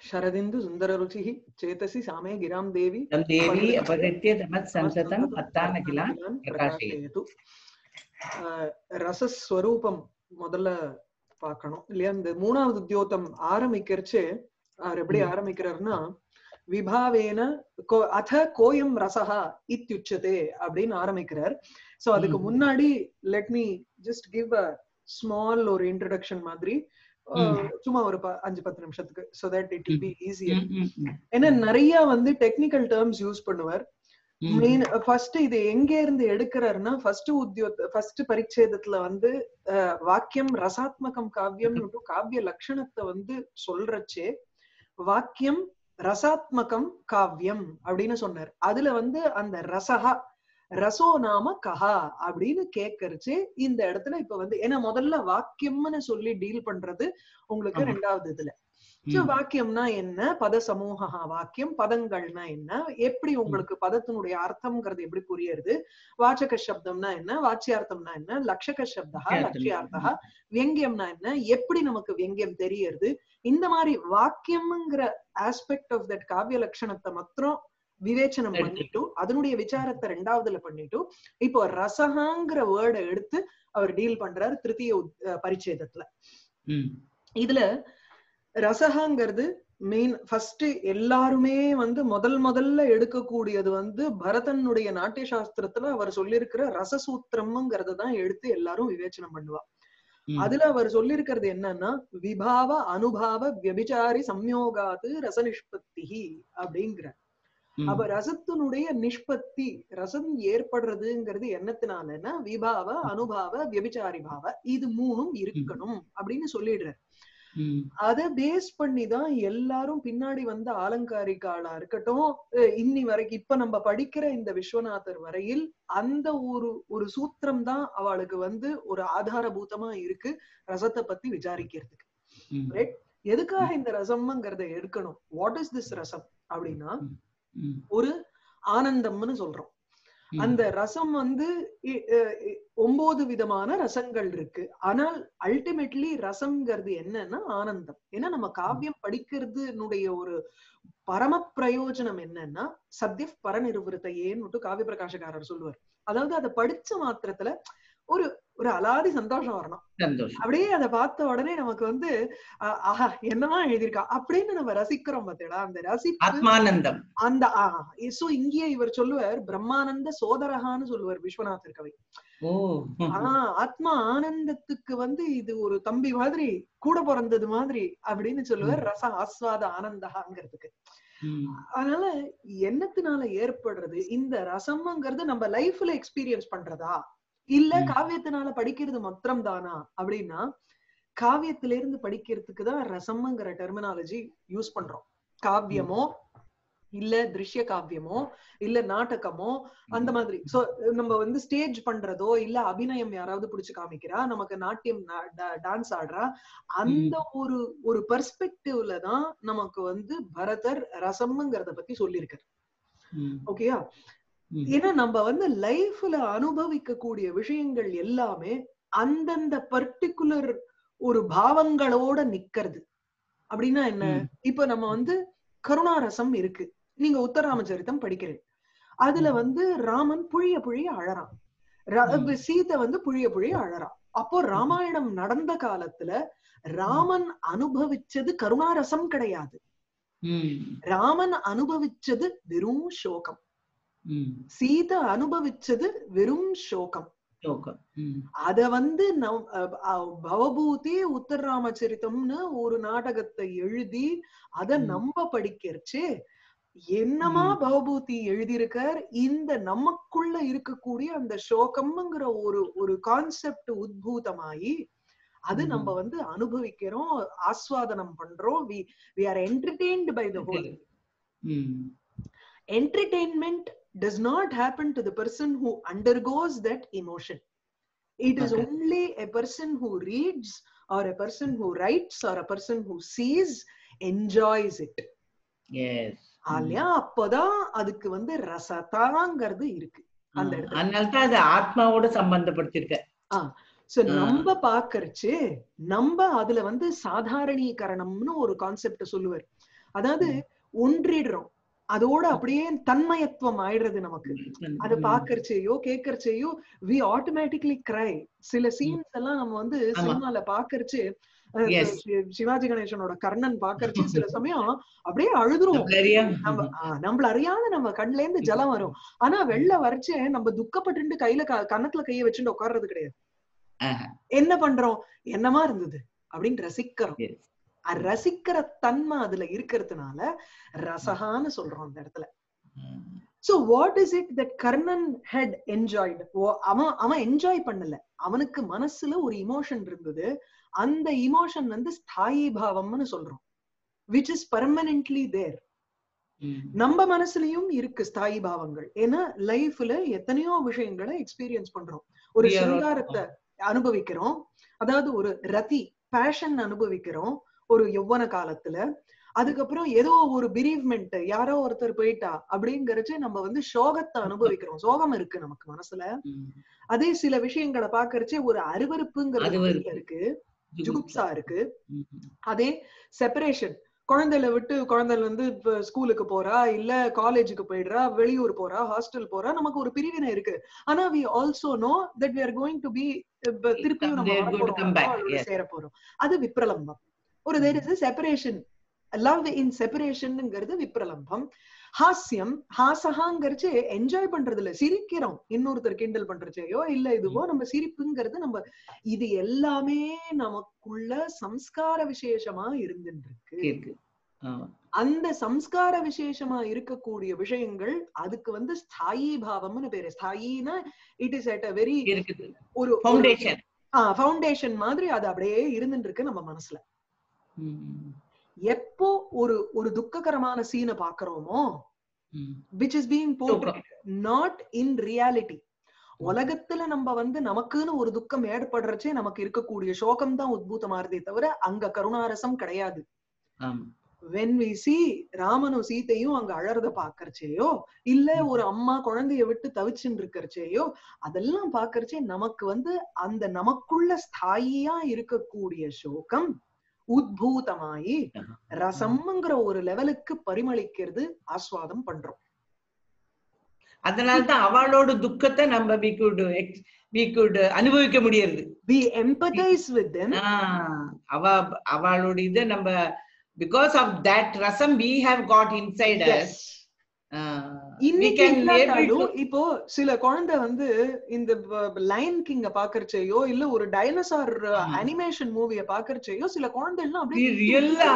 शरदिन्दु सुन्दररुचिः चेतसि सामे गिरां देवी तं देवी अपहृत्य तमत् संसतम् अत्तानखिलान् பிரகாசயது பிரகாசயது ரசஸ்வரூபம் முதல்ல பார்க்கணும் இல்லையா இந்த மூணாவது உத்தியோகம் ஆரம்பிக்கிறச்சு அவர் எப்படி ம். ஆரம்பிக்கிறாருன்னா விபாவேன கோ- அத கோயம் ரசஹா இத்யுச்சதே அப்படின்னு ஆரம்பிக்கிறார் சோ அதுக்கு ம். முன்னாடி let me just give a small ஒரு இன்ட்ரடக்ஷன் மாதிரி அஹ், சும்மா ஒரு ப- அஞ்சு பத்து நிமிஷத்துக்கு so that it will be easier ம், ம், ம். ஏன்னா நிறைய வந்து டெக்னிக்கல் டேர்ம்ஸ் யூஸ் பண்ணுவார் ம். மெயின் ஃபர்ஸ்ட் இது எங்க இருந்து எடுக்கிறாருன்னா ஃபர்ஸ்ட் உத்தியோக ஃபர்ஸ்ட் பரிச்சேதத்துல வந்து அஹ், வாக்கியம் ரசாத்மகம் காவியம் காவிய லட்சணத்தை வந்து சொல்றச்சே வாக்கியம் ரசாத்மகம் காவியம் அப்படின்னு சொன்னார் அதுல வந்து அந்த ரசஹா ரசோ நாம கஹா அப்படின்னு கேட்கறச்சு இந்த இடத்துல இப்ப வந்து ஏன்னா முதல்ல வாக்கியம்னு சொல்லி டீல் பண்றது உங்களுக்கு ஆமா. ரெண்டாவது இதுல So, ம். வாக்கியம்னா என்ன பத சமூக வாக்கியம் பதங்கள்னா என்ன எப்படி உங்களுக்கு பதத்தினுடைய அர்த்தம்ங்கிறது எப்படி புரியுறது வாச்சக சப்தம்னா என்ன வாச்சியார்த்தம்னா என்ன லட்சக சப்தா லட்சியார்த்தம். லட்சியார்த்தா வியங்கியம்னா என்ன எப்படி நமக்கு வியங்கியம் தெரியறது இந்த மாதிரி வாக்கியம்ங்கிற ஆஸ்பெக்ட் ஆஃப் தட் காவிய லட்சணத்தை மாத்திரம் விவேச்சனம் எடுத்து. பண்ணிட்டு அதனுடைய விசாரத்தை ரெண்டாவதுல பண்ணிட்டு இப்போ ரசகாங்கிற வேர்டை எடுத்து அவர் டீல் பண்றாரு திருத்திய உத்- அஹ் பரிச்சேதத்துல ம். இதுல ரசகாங்கிறது மெயின் ஃபர்ஸ்ட் எல்லாருமே வந்து முதல் முதல்ல எடுக்கக்கூடியது வந்து பரதனுடைய நாட்டிய சாஸ்திரத்துல அவர் சொல்லியிருக்கிற ரசசூத்திரம்ங்கிறத தான் எடுத்து எல்லாரும் விவேச்சனம் பண்ணுவா ம். அதுல அவர் சொல்லியிருக்கிறது என்னன்னா விபாவ அனுபாவ வியபிச்சாரி சம்யோகாது ரச நிஷ்பத்தி அப்படிங்கிற ம். அப்ப ரசத்தினுடைய நிஷ்பத்தி ரசம் ஏற்படுறதுங்கிறது என்னத்தினாலன்னா விபாவ அனுபாவ வியபிச்சாரி பாவ இது மூணும் இருக்கணும் அப்படின்னு சொல்லிடுறார் ம். அத பேஸ் பண்ணி தான் எல்லாரும் பின்னாடி வந்த ஆலங்காரிகாலா இருக்கட்டும் அஹ் இன்னி வரைக்கும் இப்ப நம்ம படிக்கிற இந்த விஸ்வநாதர் வரையில் அந்த ஒரு ஒரு சூத்திரம் தான் அவளுக்கு வந்து ஒரு ஆதாரபூதமா இருக்கு ரசத்தை பத்தி விசாரிக்கிறதுக்கு ம். Right? எதுக்காக இந்த ரசம்ங்கிறத எடுக்கணும் வாட் இஸ் திஸ் ரசம் அப்படின்னா ம். ஒரு ஆனந்தம்னு சொல்றோம் ம். அந்த ரசம் வந்து இ- அஹ் இ- ஒன்பது விதமான ரசங்கள் இருக்கு ஆனால் அல்டிமேட்லி ரசம்ங்கிறது என்னன்னா ஆனந்தம் ஏன்னா நம்ம காவியம் படிக்கிறதுனுடைய ஒரு பரம பிரயோஜனம் என்னன்னா சத்ய பரநிருவிருத்தையேன்னு காவிய பிரகாசகாரர் சொல்லுவார் அதாவது அதை படிச்ச மாத்திரத்துல ஒரு ஒரு அலாதி சந்தோஷம் வரணும் சந்தோஷம் அப்படியே அதை பார்த்த உடனே நமக்கு வந்து அஹ், ஆஹா என்னவா எழுதியிருக்கா அப்படின்னு நம்ம ரசிக்கிறோம் பார்த்தீங்களா அந்த ரசிப்பு ஆத்மானந்தம் அந்த சோ இங்கேயே இவர் சொல்லுவார் பிரம்மானந்த சோதரகான்னு சொல்லுவார் விஸ்வநாதர் கவி ஓ ஆஹ் ஆத்மா ஆனந்தத்துக்கு வந்து இது ஒரு தம்பி மாதிரி கூட பிறந்தது மாதிரி அப்படின்னு சொல்லுவார் ரச ஆஸ்வாத ஆனந்தகாங்கிறதுக்கு ம். அதனால என்னத்தினால ஏற்படுறது இந்த ரசம்ங்கிறது நம்ம லைஃப்ல எக்ஸ்பீரியன்ஸ் பண்றதா இல்ல ம். காவியத்தினால படிக்கிறது மாத்திரம் தானா அப்படின்னா காவியத்திலிருந்து படிக்கிறதுக்கு தான் ரசம்ங்கிற டெர்மினாலஜி யூஸ் பண்றோம் காவியமோ இல்ல திருஷ்ய காவியமோ இல்ல நாடகமோ அந்த மாதிரி சோ நம்ம வந்து ஸ்டேஜ் பண்றதோ இல்ல அபிநயம் யாராவது புடிச்சு காமிக்கிறா நமக்கு நாட்டியம் டான்ஸ் ஆடுறா அந்த ஒரு ஒரு பெர்ஸ்பெக்டிவ்ல தான் நமக்கு வந்து பரதர் ரசம்ங்கிறத பத்தி சொல்லியிருக்காரு ம். ஓகேயா ம். ஏன்னா நம்ம வந்து லைஃப்ல அனுபவிக்க கூடிய விஷயங்கள் எல்லாமே அந்தந்த பர்டிகுலர் ஒரு பாவங்களோட நிக்கிறது அப்படின்னா என்ன ம். இப்ப நம்ம வந்து கருணாரசம் இருக்கு நீங்க உத்தராமச்சரித்தம் படிக்கிறேன் அதுல ம். வந்து ராமன் புழிய புழிய அழறான் ர- ம். சீதை வந்து புழிய புழிய அழறான் அப்போ ராமாயணம் நடந்த காலத்துல ராமன் அனுபவிச்சது கருணாரசம் கிடையாது ம். ராமன் அனுபவிச்சது வெறும் சோகம் ம். சீதை அனுபவிச்சது வெறும் சோகம் சோகம். ம். அத வந்து நம் அஹ் அஹ் பவபூதி உத்தர ராமச்சரித்தம்னு ஒரு நாடகத்தை எழுதி அத ம். நம்ம படிக்கிறச்சு என்னமா ம். பவபூதி எழுதியிருக்கார் இந்த நமக்குள்ள இருக்கக்கூடிய அந்த சோகம்ங்கிற ஒரு ஒரு கான்செப்ட் உத்பூதமாயி அது ம். நம்ம வந்து அனுபவிக்கிறோம் ஆஸ்வாதனம் பண்றோம் we we are entertained by the whole ம். entertainment does not happen to the person who undergoes that emotion. It is Okay. only a person who reads or a person who writes or a person who sees enjoys it. Yes. ம். இல்லையா அப்பதான் அதுக்கு வந்து ரசதாங்கிறது இருக்கு ஆ, அந்த இடத்துல. அதனாலதான் அது ஆத்மாவோட சம்பந்தப்படுத்திருக்க சோ ஆ. நம்ம பாக்கறச்சு நம்ம அதுல வந்து சாதாரணீகரணம்னு ஒரு கான்செப்ட் சொல்லுவார் அதாவது ஒன்றிடுறோம் அதோட அப்படியே தன்மயத்துவம் ஆயிடுறது நமக்கு அத பாக்கறச்சேயோ கேக்கறச்சேயோ வி ஆட்டோமேட்டிக்லி கிரை சில சீன்ஸ் எல்லாம் நம்ம வந்து ஆமா. சினிமால பாக்கறச்சு அஹ், Yes. சி- சிவாஜி கணேசனோட கர்ணன் பாக்கறச்சு சில சமயம் அப்படியே அழுதுரும் சரியா நம்ம ஆ, நம்மள அறியாத நம்ம கண்ல இருந்து ஜலம் வரும் ஆனா வெளில வரைச்சு நம்ம துக்கப்பட்டு கையில க- கன்னத்துல கைய வச்சுட்டு உட்கார்றது கிடையாது ஆஹா. என்ன பண்றோம் என்னமா இருந்தது அப்படின்னு ரசிக்கிறோம் Yes. அ- ரசிக்கிற தன்மை அதுல இருக்கிறதுனால ரசகான்னு சொல்றோம் அந்த இடத்துல so what is it that Karnan had enjoyed அவன் அவன் என்ஜாய் பண்ணல அவனுக்கு மனசுல ஒரு இமோஷன் இருந்தது அந்த இமோஷன் வந்து ஸ்தாயி பாவம்னு சொல்றோம் விச் இஸ் பர்மனன்ட்லி தேர் ம். நம்ம மனசுலயும் இருக்கு ஸ்தாயி பாவங்கள் ஏன்னா லைஃப்ல எத்தனையோ விஷயங்களை எக்ஸ்பீரியன்ஸ் பண்றோம் ஒரு We are all- சிங்காரத்தை அனுபவிக்கிறோம் அதாவது ஒரு ரதி பேஷன் அனுபவிக்கிறோம் ஒரு யௌவன காலத்துல அதுக்கப்புறம் ஏதோ ஒரு பிரீவ்மெண்ட் யாரோ ஒருத்தர் போயிட்டா அப்படிங்கறச்சு நம்ம வந்து சோகத்தை அனுபவிக்கிறோம் சோகம் இருக்கு நமக்கு மனசுல ம். அதே சில விஷயங்களை பாக்கறச்சே ஒரு அருவருப்புங்கிறது அருவருப்பு. மனசுல இருக்கு ஜுகுப்சா இருக்கு ம். அதே செப்பரேஷன் குழந்தைல விட்டு குழந்தைல வந்து இப்ப ஸ்கூலுக்கு போறா இல்ல காலேஜுக்கு போயிடுறா வெளியூர் போறா ஹாஸ்டல் போறா நமக்கு ஒரு பிரிவினை இருக்கு ஆனா we also know that we are going to be திருப்பியும் நம்ம They are going to வரப்போறோம் come back, அவளோட yes. சேர போறோம் அது விப்ரலம்பம் ஒரு there is separation love in செப்பரேஷன்ங்கிறது விப்ரலம்பம் ஹாஸ்யம் ஹாசகாங்கிறச்சு என்ஜாய் பண்றது இல்ல சிரிக்கிறோம் இன்னொருத்தர் கிண்டல் பண்றச்சையோ இல்ல இதுவோ நம்ம சிரிப்புங்கிறது நம்ம இது எல்லாமே நமக்குள்ள சம்ஸ்கார விசேஷமா இருந்துட்டு இருக்கு இருக்கு ஆமா. அந்த சம்ஸ்கார விசேஷமா இருக்கக்கூடிய விஷயங்கள் அதுக்கு வந்து ஸ்தாயி பாவம்னு பேரு ஸ்தாயினா it is at a very இருக்குது ஒரு ஃபவுண்டேஷன் ஃபவுண்டேஷன் மாதிரி அது அப்படியே இருந்துட்டு இருக்கு நம்ம மனசுல எப்போ ஒரு ஒரு துக்ககரமான சீனை பாக்குறோமோ which is being portrayed not in reality உலகத்துல நம்ம வந்து நமக்குன்னு ஒரு துக்கம் ஏற்படுறச்சே நமக்கு இருக்கக்கூடிய சோகம் தான் உத்பூதமாறுதே தவிர அங்க கருணாரசம் கிடையாது வென் வி சி ராமனும் சீத்தையும் அங்க அழறத பாக்கறச்சேயோ இல்ல ஒரு அம்மா குழந்தைய விட்டு தவிச்சுன்னு இருக்கறச்சேயோ அதெல்லாம் பாக்கறச்சே நமக்கு வந்து அந்த நமக்குள்ள ஸ்தாயியா இருக்கக்கூடிய சோகம் உத்பூதமாயி ரசம்ங்கிற ஒரு லெவலுக்கு பரிமளிக்கிறது ஆஸ்வாதம் பண்றோம் அதனால்தான் அவளோட துக்கத்தை நம்ம we could ex- we could அனுபவிக்க முடியறது we empathise with them ah அவ அவளோட இத நம்ம because of that rasam we have got inside us ah we இன்னைக்கு can able இல்லாட்டாலும் to இப்போ சில குழந்தை வந்து இந்த லைன் கிங்க பாக்கறச்சையோ இல்ல ஒரு டைனோசார் ஆமா. அனிமேஷன் மூவிய பாக்கறச்சையோ சில குழந்தைலாம் we அப்படியே real-ஆ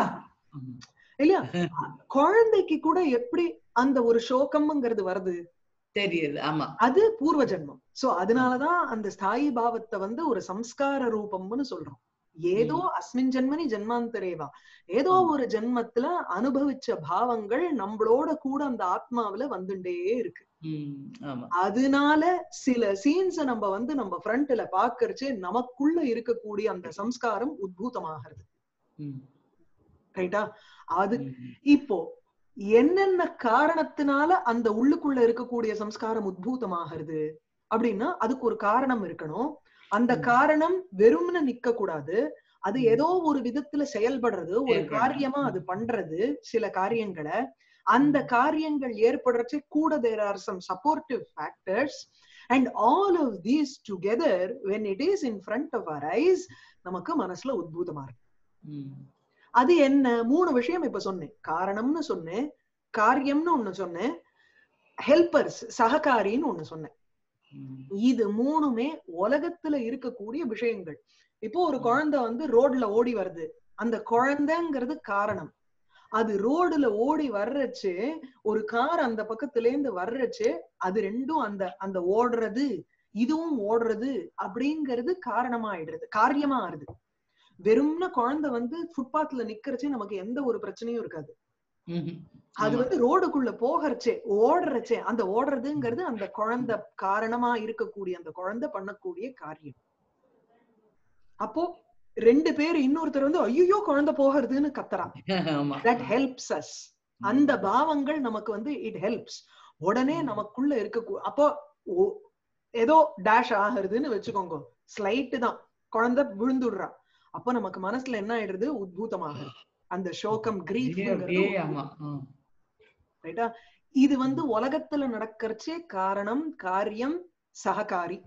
இல்லையா குழந்தைக்கு கூட எப்படி அந்த ஒரு சோகம்ங்கிறது வருது தெரியுது ஆமா அது பூர்வ ஜென்மம் சோ அதனாலதான் அந்த ஸ்தாயி பாவத்தை வந்து ஒரு சம்ஸ்கார ரூபம்னு சொல்றோம் ஏதோ அஸ்மின் ஜென்மனி ஜென்மாந்தரேவா ஏதோ ம். ஒரு ஜென்மத்துல அனுபவிச்ச பாவங்கள் நம்மளோட கூட அந்த ஆத்மாவுல வந்துட்டே இருக்கு உம் ஆமா அதனால சில சீன்ஸ நம்ம வந்து நம்ம ஃப்ரண்ட்ல பாக்கறச்சு நமக்குள்ள இருக்கக்கூடிய அந்த சம்ஸ்காரம் உத்பூதமாகிறது உம் ரைட்டா அது உம் இப்போ என்னென்ன காரணத்தினால அந்த உள்ளுக்குள்ள இருக்கக்கூடிய சம்ஸ்காரம் உத்பூதமாகிறது அப்படின்னா அதுக்கு ஒரு காரணம் இருக்கணும் அந்த ம். காரணம் வெறும்னு நிக்க கூடாது அது ம். ஏதோ ஒரு விதத்துல செயல்படுறது ஒரு செயல்படணும். காரியமா அது பண்றது சில காரியங்களை அந்த காரியங்கள் ஏற்படுறச்சு கூட there are some supportive factors and all of these together when it is in front of our eyes நமக்கு மனசுல உத்பூதமா இருக்கு உம் அது என்ன மூணு விஷயம் இப்ப சொன்னேன் காரணம்னு சொன்னேன் காரியம்னு ஒண்ணு சொன்னேன் ஹெல்பர்ஸ் சககாரின்னு ஒண்ணு சொன்னேன் உம் இது மூணுமே உலகத்துல இருக்கக்கூடிய விஷயங்கள் இப்போ ஒரு ம். குழந்தை வந்து ரோட்ல ஓடி வருது அந்த குழந்தைங்கிறது காரணம் அது ரோடுல ஓடி வர்றச்சு ஒரு கார் அந்த பக்கத்துல இருந்து வர்றச்சு அது ரெண்டும் அந்த அந்த ஓடுறது இதுவும் ஓடுறது அப்படிங்கிறது காரணமா ஆயிடுறது காரியமா ஆறுது வெறும்ன குழந்தை வந்து ஃபுட்பாத்ல நிக்கிறச்சே நமக்கு எந்த ஒரு பிரச்சனையும் இருக்காது உம் அது ஆமா. வந்து ரோடுக்குள்ள போகிறச்சே ஓடுறச்சே அந்த ஓடுறதுங்கிறது அந்த குழந்தை காரணமா இருக்கக்கூடிய அந்த குழந்தை பண்ணக்கூடிய காரியம் அப்போ ரெண்டு பேர் இன்னொருத்தர் வந்து ஐயோ குழந்தை போகிறதுன்னு கத்துறான் ஆமா தட் ஹெல்ப்ஸ் அஸ் அந்த பாவங்கள் நமக்கு வந்து இட் ஹெல்ப்ஸ் உடனே ம். நமக்குள்ள இருக்க அப்போ ஓ- ஏதோ டேஷ் ஆகுறதுன்னு வச்சுக்கோங்க ஸ்லைட் தான் குழந்தை விழுந்துடுறா அப்போ நமக்கு மனசுல என்ன ஆயிடுறது உத்பூதமாக அந்த சோகம் அப்படியே அப்படியே ஆமா கிரீஃப் ஆ. ரைட்டா இது வந்து உலகத்துல நடக்கறச்சே காரணம் காரியம் சககாரி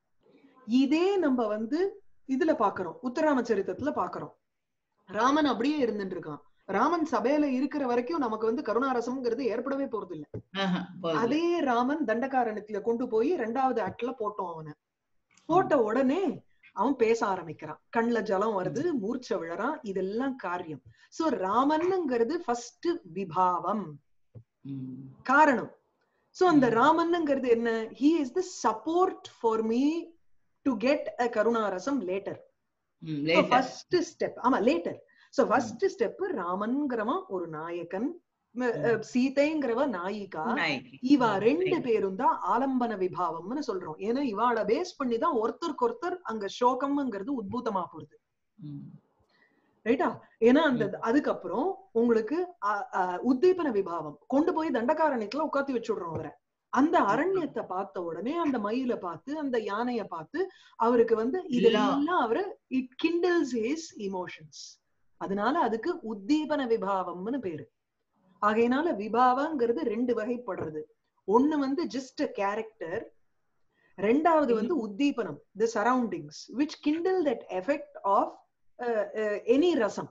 இதே நம்ம வந்து இதுல பாக்குறோம் உத்தராம சரித்திரத்துல பாக்குறோம் ராமன் அப்படியே இருந்துட்டு இருக்கான் ராமன் சபையில இருக்கிற வரைக்கும் நமக்கு வந்து கருணாரசம்ங்கிறது ஏற்படவே போறது இல்ல ஆஹா, போதும். அதே ராமன் தண்டகாரண்யத்துல கொண்டு போய் ரெண்டாவது ஆக்ட்ல போட்டோம் அவனை போட்ட உடனே அவன் பேச ஆரம்பிக்கிறான் கண்ணுல ஜலம் வருது மூர்ச்சை விழறான் இதெல்லாம் காரியம் சோ ராமன்ங்கிறது ஃபர்ஸ்ட் விபாவம் ம். காரணம் சோ அந்த ம். ராமன்ங்கிறது என்ன he is the support for me to get a கருணாரசம் லேட்டர் ம், later. ஃபர்ஸ்ட் ஸ்டெப் ஆமா லேட்டர் சோ ஃபர்ஸ்ட் ஸ்டெப் ராமன்கிறவன் ஒரு நாயகன் ம- அஹ், சீதைங்கிறவ நாயிகா நாயகி. இவா ம், ரெண்டு நாயகி. பேரும் தான் ஆலம்பன விபாவம்னு சொல்றோம் ஏன்னா இவாள பேஸ் பண்ணி தான் ஒருத்தருக்கு ஒருத்தர் அங்க சோகம்ங்கிறது உத்பூதமா போகுது ம். ரைட்டா ஏன்னா அந்த அதுக்கப்புறம் உங்களுக்கு அ- அ, உத்தீபன விபாவம் கொண்டு போய் தண்டகாரண்யத்துல உட்காத்தி வச்சுடுறோம் அவரை அந்த அரண்யத்தை பார்த்த உடனே அந்த மயில பார்த்து அந்த யானைய பார்த்து அவருக்கு வந்து இதெல்லாம் அவரு இட் கிண்டல்ஸ் ஹிஸ் இமோஷன்ஸ் அதனால அதுக்கு உத்தீபன விபாவம்னு பேரு ஆகையினால விபாவங்கிறது ரெண்டு வகைப்படுறது ஒண்ணு வந்து ஜஸ்ட் கேரக்டர் ரெண்டாவது வந்து உத்தீபனம் the surroundings which kindle that effect of any rasam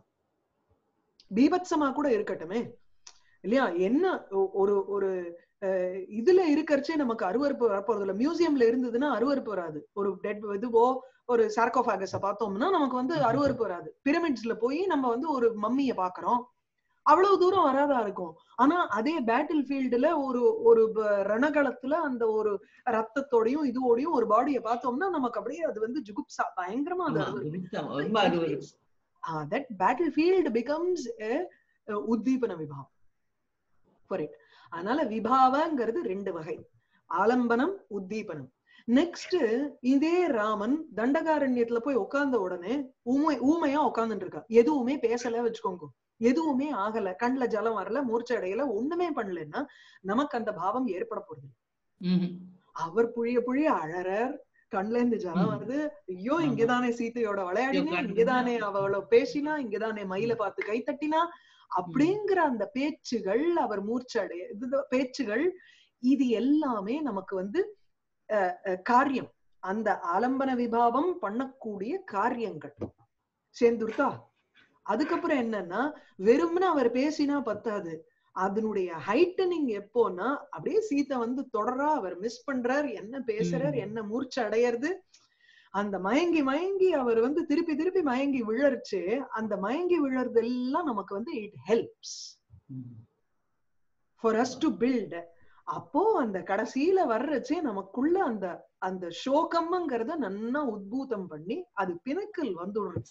பீபத்சமா கூட இருக்கட்டுமே இல்லையா என்ன ஒ- ஒரு ஒரு அஹ், இதுல இருக்கறச்சே நமக்கு அருவருப்பு வரப்போறது இல்ல மியூசியம்ல இருந்ததுன்னா அருவருப்பு வராது ஒரு டெட் இதுவோ ஒரு சார்கோபாகஸ பார்த்தோம்னா நமக்கு வந்து அருவருப்பு வராது பிரமிட்ஸ்ல போய் நம்ம வந்து ஒரு மம்மிய பாக்குறோம் அவ்வளவு தூரம் வராதா இருக்கும் ஆனா அதே பேட்டில் ஃபீல்டுல ஒரு ஒரு ப- ரணகளத்துல அந்த ஒரு ரத்தத்தோடையும் இதுவோடையும் ஒரு பாடிய பார்த்தோம்னா நமக்கு அப்படியே அது வந்து ஜுகுப்சா பயங்கரமா அது ஆமா, அருவருப்பு குருத்தம், ரொம்ப அருவருப்பு. uh, that battlefield becomes a, a உத்தீபன விபாவம் ஃபார் இட் அதனால விபாவங்கிறது ரெண்டு வகை ஆலம்பனம் உத்தீபனம் நெக்ஸ்ட் இதே ராமன் தண்டகாரண்யத்துல போய் உட்கார்ந்த உடனே ஊமை ஊமையா உட்கார்ந்துட்டு இருக்கா எதுவுமே பேசல வச்சுக்கோங்க எதுவுமே ஆகல கண்ணுல ஜலம் வரல மூர்ச்சை அடையல ஒண்ணுமே பண்ணலன்னா நமக்கு அந்த பாவம் ஏற்பட போறது இல்ல. ம். அவர் புழிய புழிய அழறார் கண்ணுல இருந்து ஜலம் ம். வருது ஐயோ ஆமா. இங்கதானே சீதையோட விளையாடினா உட்கார்ந்து இங்கதானே அவளோ பேசினா இங்கதானே மயில பார்த்து கை தட்டினா அப்படிங்கிற அந்த பேச்சுகள் அவர் மூர்ச்சடைய இது பேச்சுகள் இது எல்லாமே நமக்கு வந்து அஹ், அஹ், காரியம் அந்த ஆலம்பன விபாவம் பண்ணக்கூடிய காரியங்கள் சேர்ந்துருக்கா அதுக்கப்புறம் என்னன்னா வெறும்னு அவர் பேசினா பத்தாது அதனுடைய ஹைட்டனிங் எப்போன்னா அப்படியே சீத்தை வந்து தொடரா அவர் மிஸ் பண்றார் என்ன பேசுறார் ம். என்ன மூர்ச்சை அடையறது அந்த மயங்கி மயங்கி அவர் வந்து திருப்பி திருப்பி மயங்கி விழறச்சு அந்த மயங்கி விழறதெல்லாம் நமக்கு வந்து இட் ஹெல்ப்ஸ் ம். ஃபார் அஸ் டு பில்ட் அப்போ அந்த கடைசியில வர்றச்சே நமக்குள்ள அந்த அந்த சோகம்ங்கிறத நன்னா உத்பூதம் பண்ணி அது பிணக்கில் வந்துடும்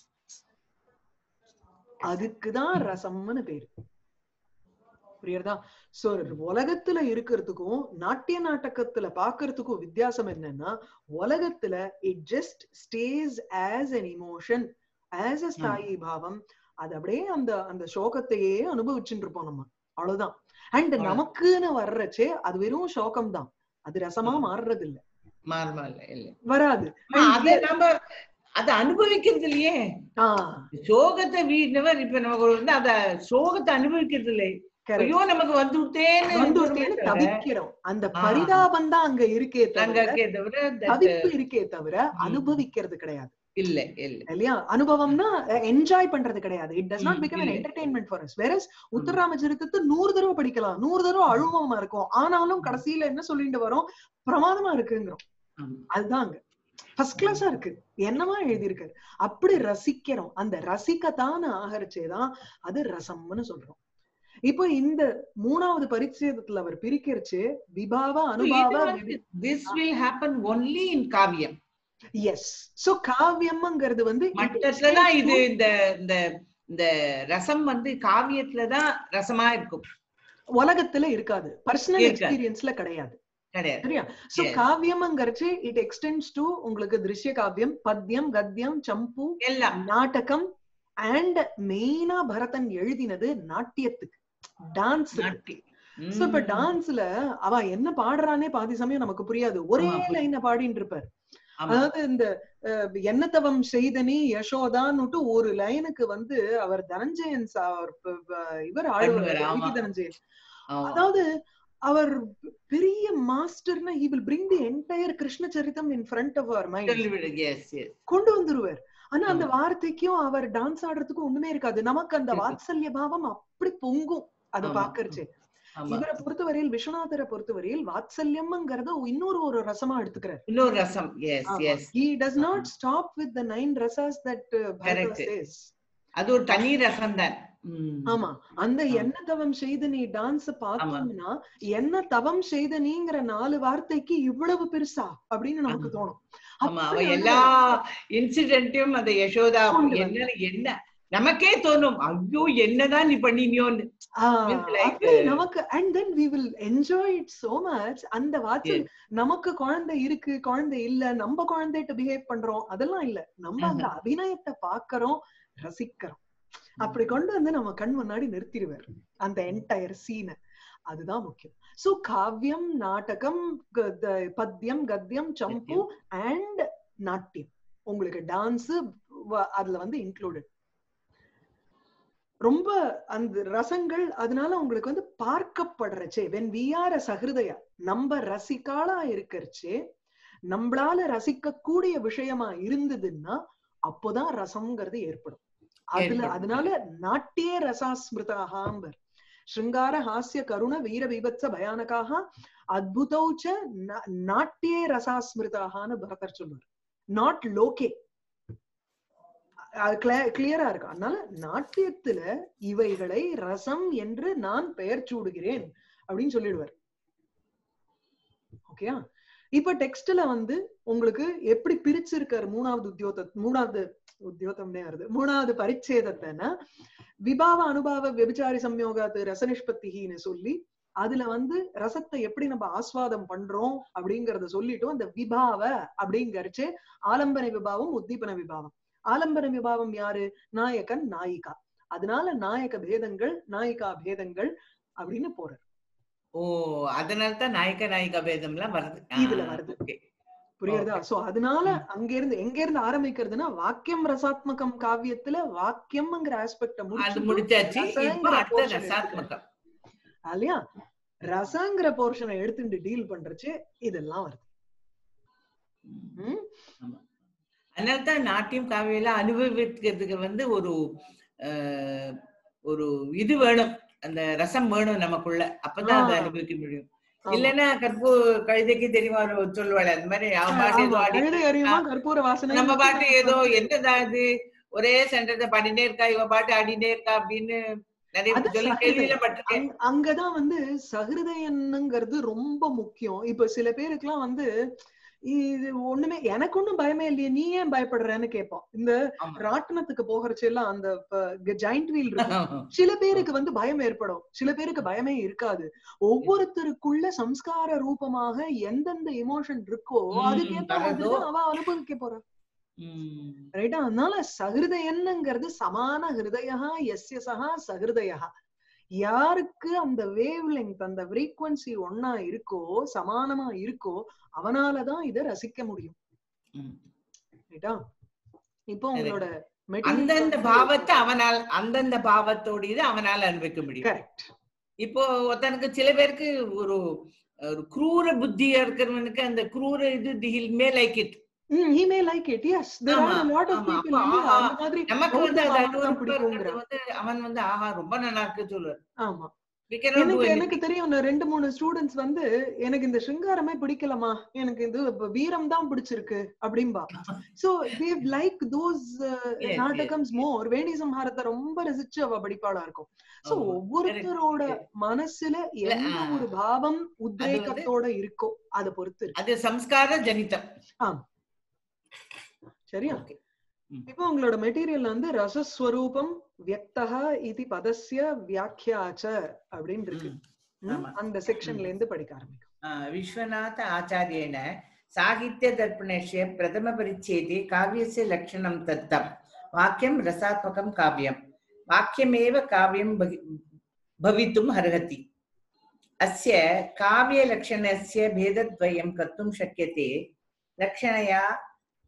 அதுக்குதான் ரசம்னு பேரு புரியுறதா சோ உலகத்துல இருக்கிறதுக்கும் நாட்டிய நாட்டகத்துல பாக்குறதுக்கும் வித்தியாசம் என்னன்னா உலகத்துல it just stays as an emotion as a sthayi bhavam அது அப்படியே அந்த அந்த சோகத்தையே அனுபவிச்சுட்டு இருப்போம் நம்ம அவ்வளவுதான் அண்ட் அவ்வளவு. நமக்குன்னு வர்றச்சே அது வெறும் சோகம் தான் அது ரசமா ம். மாறுறது இல்ல மாறுமா இல்ல, இல்ல. வராது ஆமா, அத நம்ம அத அனுபவிக்கிறது இல்லையே ஆஹ் சோகத்தை வீடினவர் இப்ப நமக்கு ஒரு வந்து அத சோகத்தை அனுபவிக்கிறது இல்லை correct. ஐயோ நமக்கு வந்து விட்டேன்னு வந்து இருக்கிறோமே ஒருத்தேன்னு தவிர, தவிக்கிறோம் அந்த ஆ. பரிதாபம் தான் அங்க இருக்கே அங்க தவிர இருக்கே தவிர that, தவிப்பு இருக்கே தவிர ம். அனுபவிக்கிறது கிடையாது இல்ல இல்ல இல்லையா அனுபவம்னா என்ஜாய் பண்றது கிடையாது இட் டஸ் நாட் ம், பிகம் இல்ல. என்டர்டைன்மெண்ட் ஃபார் அஸ் வேற உத்தரராமச்சரித்தத்தை நூறு தடவை படிக்கலாம் நூறு தடவை அழுவமா இருக்கும் ஆனாலும் கடைசியில என்ன சொல்லிட்டு வரோம் பிரமாதமா இருக்குங்கிறோம் ஆமா. அதுதான் அங்க ஃபர்ஸ்ட் கிளாஸா இருக்கு என்னமா எழுதியிருக்கு அப்படி ரசிக்கிறோம் அந்த ரசிக்கத்தான ஆகரிச்சேதான் அது ரசம்னு சொல்றோம் இப்போ இந்த மூணாவது பரிச்சேதத்துல அவர் பிரிக்கிறச்சு விபாவ அனுபாவ this will happen only in kavyam yes so காவியம்ங்கிறது வந்து it மட்டத்துலதான் extends இது to- இந்த இந்த இந்த ரசம் வந்து காவியத்துலதான் ரசமா இருக்கும் உலகத்துல இருக்காது பர்சனல் இருக்காது. எக்ஸ்பீரியன்ஸ்ல கிடையாது கிடையாது சரியா சோ Yes. காவியம்ங்கிறச்சு இட் எக்ஸ்டென்ஸ் டு உங்களுக்கு திருஷ்ய காவியம் பத்யம் கத்யம் சம்பு எல்லாம் நாடகம் அண்ட் மெயினா பரதன் எழுதினது நாட்டியத்துக்கு டான்ஸ் நாட்டி சோ இப்ப ம். டான்ஸ்ல அவ என்ன பாடுறானே பாதி சமயம் நமக்கு புரியாது ஒரே ஆமா, புரியாது. லைன பாடிட்டு இருப்பார் ஆமா அதாவது இந்த அஹ், என்ன தவம் செய்தனி யசோதான்னுட்டு ஒரு லைனுக்கு வந்து அவர் தனஞ்சயன் சா- அவர் ப- ப- இவர் ஆழ்வார் பண்ணுவாரு, ஆமா. விகி தனஞ்சயன் ஆமா. அதாவது அவர் பெரிய மாஸ்டர்னா he will bring the entire Krishna Charitam in front of our mind சொல்லிவிடு. Yes, yes. கொண்டு வந்துருவார் ஆனா அந்த ஆமா. வார்த்தைக்கும் அவர் டான்ஸ் ஆடுறதுக்கும் ஒண்ணுமே இருக்காது நமக்கு அந்த இருக்கு. வாத்சல்ய பாவம் அப்படி பொங்கும் அதை ஆமா. பாக்கறச்சு ஆமா. இவரை பொறுத்தவரையில் விஸ்வநாதரை பொறுத்தவரையில் வாத்சல்யம்ங்கிறத இன்னொரு ஒரு ரசமா எடுத்துக்கிறார் இன்னொரு ரசம் yes yes he does not stop with the nine rasas that uh, Bharata Correct. says அது ஒரு தனி ரசம் தான் ம். ஆமா அந்த ஆமா. என்ன தவம் செய்து நீ டான்ஸ் பார்த்தோம்னா என்ன தவம் செய்த நீங்கிற நாலு வார்த்தைக்கு இவ்வளவு பெருசா அப்படின்னு நமக்கு ஆமா. தோணும் ஆமா அவ அப்படி வந்து- எல்லா இன்சிடென்ட்டும் அந்த யசோதா கொண்டு என்ன என்ன நமக்கே தோணும் ஐயோ என்னதான் நீ பண்ணினியோன்னு ஆஹ் Means like, அப்படி நமக்கு and then we will enjoy it so much அந்த வாட்சல் நமக்கு குழந்தை இருக்கு குழந்தை இல்ல நம்ம குழந்தைகிட்ட பிஹேவ் பண்றோம் அதெல்லாம் இல்ல நம்ம அந்த அபிநயத்தை பாக்குறோம் ரசிக்கிறோம் அப்படி கொண்டு வந்து நம்ம கண் முன்னாடி நிறுத்திடுவார் அந்த என்டையர் சீனை அதுதான் முக்கியம் சோ காவியம் நாடகம் க- த- பத்யம் கத்யம் சம்பு அண்ட் நாட்டியம் உங்களுக்கு டான்ஸ் அதுல வந்து இன்க்ளூடட் ரொம்ப அந்த ரசங்கள் அதனால உங்களுக்கு வந்து பார்க்கப்படுறச்சே when we are a sahrudaya நம்ம ரசிக்காளா இருக்கறச்சே நம்மளால ரசிக்க கூடிய விஷயமா இருந்ததுன்னா அப்போதான் ரசம்ங்கிறது ஏற்படும் அதுல ஏற்படும். அதனால நாட்டிய ரசாஸ்மிருதாகாம்பர் ஸ்ருங்கார ஹாஸ்ய கருண வீர விபத்ச பயானகாக அத்புதௌச்ச ந- நாட்டியே ரசாஸ்மிருதாகான்னு பரதர் சொல்லுவார் நாட் லோகே கிளியரா இருக்கு அதனால நாட்டியத்துல இவைகளை ரசம் என்று நான் பெயர் சூடுகிறேன் அப்படின்னு சொல்லிடுவார் ஓகேயா இப்ப டெக்ஸ்ட்ல வந்து உங்களுக்கு எப்படி பிரிச்சிருக்காரு மூணாவது உத்தியோக மூணாவது உத்தியோகம்னே வருது மூணாவது பரிச்சேதத்தைன்னா விபாவ அனுபாவ விபச்சாரி சம்யோகாத்து ரச நிஷ்பத்திகின்னு சொல்லி அதுல வந்து ரசத்தை எப்படி நம்ம ஆஸ்வாதம் பண்றோம் அப்படிங்கறத சொல்லிட்டோம் அந்த விபாவ அப்படிங்கறச்சு ஆலம்பன விபாவம் உத்தீபன விபாவம் ஆலம்பன விபாவம் யாரு நாயகன் நாயிகா அதனால நாயக பேதங்கள் நாயிகா பேதங்கள் அப்படின்னு போறார் ஓ அதனால தான் நாயக்க நாயிகா பேதம்லாம் வருது இதுல வருது. ஓகே புரியுறதா Okay. சோ அதனால ம். அங்க இருந்து எங்க இருந்து ஆரம்பிக்கிறதுனா வாக்கியம் ரசாத்மகம் காவியத்துல வாக்கியம்ங்கிற ஆஸ்பெக்ட அது முடிச்சு முடிச்சாச்சு இப்ப ரசங்கிற அடுத்த portion ரசாத்மகம் இல்லையா ரசங்கிற போர்ஷனை எடுத்துட்டு டீல் பண்றச்சு இதெல்லாம் வருது ம்? அதனால தான் நாட்டியம் காவியெல்லாம் அனுபவிக்கிறதுக்கு வந்து ஒரு அஹ், ஒரு இது வேணும் அந்த ரசம் வேணும் நமக்குள்ள அப்பதான் அதை ஆ. அனுபவிக்க முடியும் ஆமா. இல்லைன்னா கற்பூ கழுதைக்கு தெரியுமா ஒரு சொல்லுவாள் அந்த மாதிரி அவன் பாட்டு ஏதோ ஆமா, ஆடி கழுதை அறியுமா கற்பூர வாசனை நம்ம பாட்டு ஏதோ என்னதா இது ஒரே சென்டர்ல பாடினே இருக்கா இவ பாட்டு ஆடினே இருக்கா அப்படின்னு நிறைய அது சொல்லி சகஜம். கேள்வியில பட்டிருக்கேன் அங்க- அங்கதான் வந்து சகிருதயன்னுங்கிறது ரொம்ப முக்கியம் இப்ப சில பேருக்குலாம் வந்து இது ஒண்ணுமே எனக்கு ஒண்ணும் பயமே இல்லையே நீ ஏன் பயப்படுறேன்னு கேட்போம் இந்த ஆமா. ராட்டினத்துக்கு போகிறச்சு எல்லாம் அந்த ஜாயிண்ட் வீல் இருக்கும் சில பேருக்கு வந்து பயம் ஏற்படும் சில பேருக்கு பயமே இருக்காது ஒவ்வொருத்தருக்குள்ள சம்ஸ்கார ரூபமாக எந்தெந்த எமோஷன் இருக்கோ ம், அதுக்கேத்த மாதிரி வரதோ. தான் அவ அனுபவிக்க போறா உம் ரைட்டா அதனால சகிருதயன்னுங்கிறது சமான ஹிருதயா எஸ்ய சகா சகிருதயா யாருக்கு அந்த வேவ் லெங்க் அந்த frequency ஒன்னா இருக்கோ சமானமா இருக்கோ அவனாலதான் இத ரசிக்க முடியும் உம். ரைட்டா இப்போ உங்களோட அந்தந்த பாவத்தை அவனால் அந்தந்த பாவத்தோட இது அவனால அனுபவிக்க முடியும் கரெக்ட் இப்போ ஒருத்தனுக்கு சில பேருக்கு ஒரு ஒரு क्रूர புத்தியா இருக்கிறவனுக்கு அந்த क्रूர இது he'll may like it he may like it yes there are a ஆமா, lot of ஆமா. people அப்ப இல்லையா? ஆஹா, அந்த மாதிரி நமக்கு வந்து அது பௌத்த அது ஒரு பாவம் பிடிக்குங்கிற வந்து அவன் வந்து ஆஹா ரொம்ப நல்லா இருக்கு சொல்லுவார் ஆமா we cannot do எனக்கு anything. எனக்கு தெரியும் இன்னும் ரெண்டு மூணு ஸ்டூடெண்ட்ஸ் வந்து எனக்கு இந்த சிங்காரமே பிடிக்கலமா எனக்கு இது இப்ப வீரம் தான் பிடிச்சிருக்கு அப்படின்பா so they like those yes. நாடகம்ஸ் மோர் வேணி சம்ஹாரத்தை ரொம்ப ரசிச்சு அவ படிப்பாளா இருக்கும் சோ ஆமா. ஒவ்வொருத்தரோட correct. மனசுல இல்ல, எந்த ஆ. ஒரு பாவம் உத்ரேகத்தோட இருக்கோ அத பொறுத்து இருக்கு அது சம்ஸ்கார ஜனிதம் சரியா Okay. இப்போ உங்களோட மெட்டீரியல் வந்து ரசஸ்வரூபம் வியக்தா இது பதஸ்ய வியாக்கியாச்ச அப்படின்னு இருக்கு ம். ம், ஆமா. அந்த செக்ஷன்ல இருந்து படிக்க ஆரம்பிக்கும் आ, विश्वनाथ आचार्येण साहित्यदर्पणस्य प्रथमपरिच्छेदे काव्यस्य लक्षणं दत्तं वाक्यं रसात्मकं काव्यं वाक्यमेव काव्यं भवि- भवितुम् अर्हति अस्य काव्यलक्षणस्य भेदद्वयं कर्तुं शक्यते लक्षणया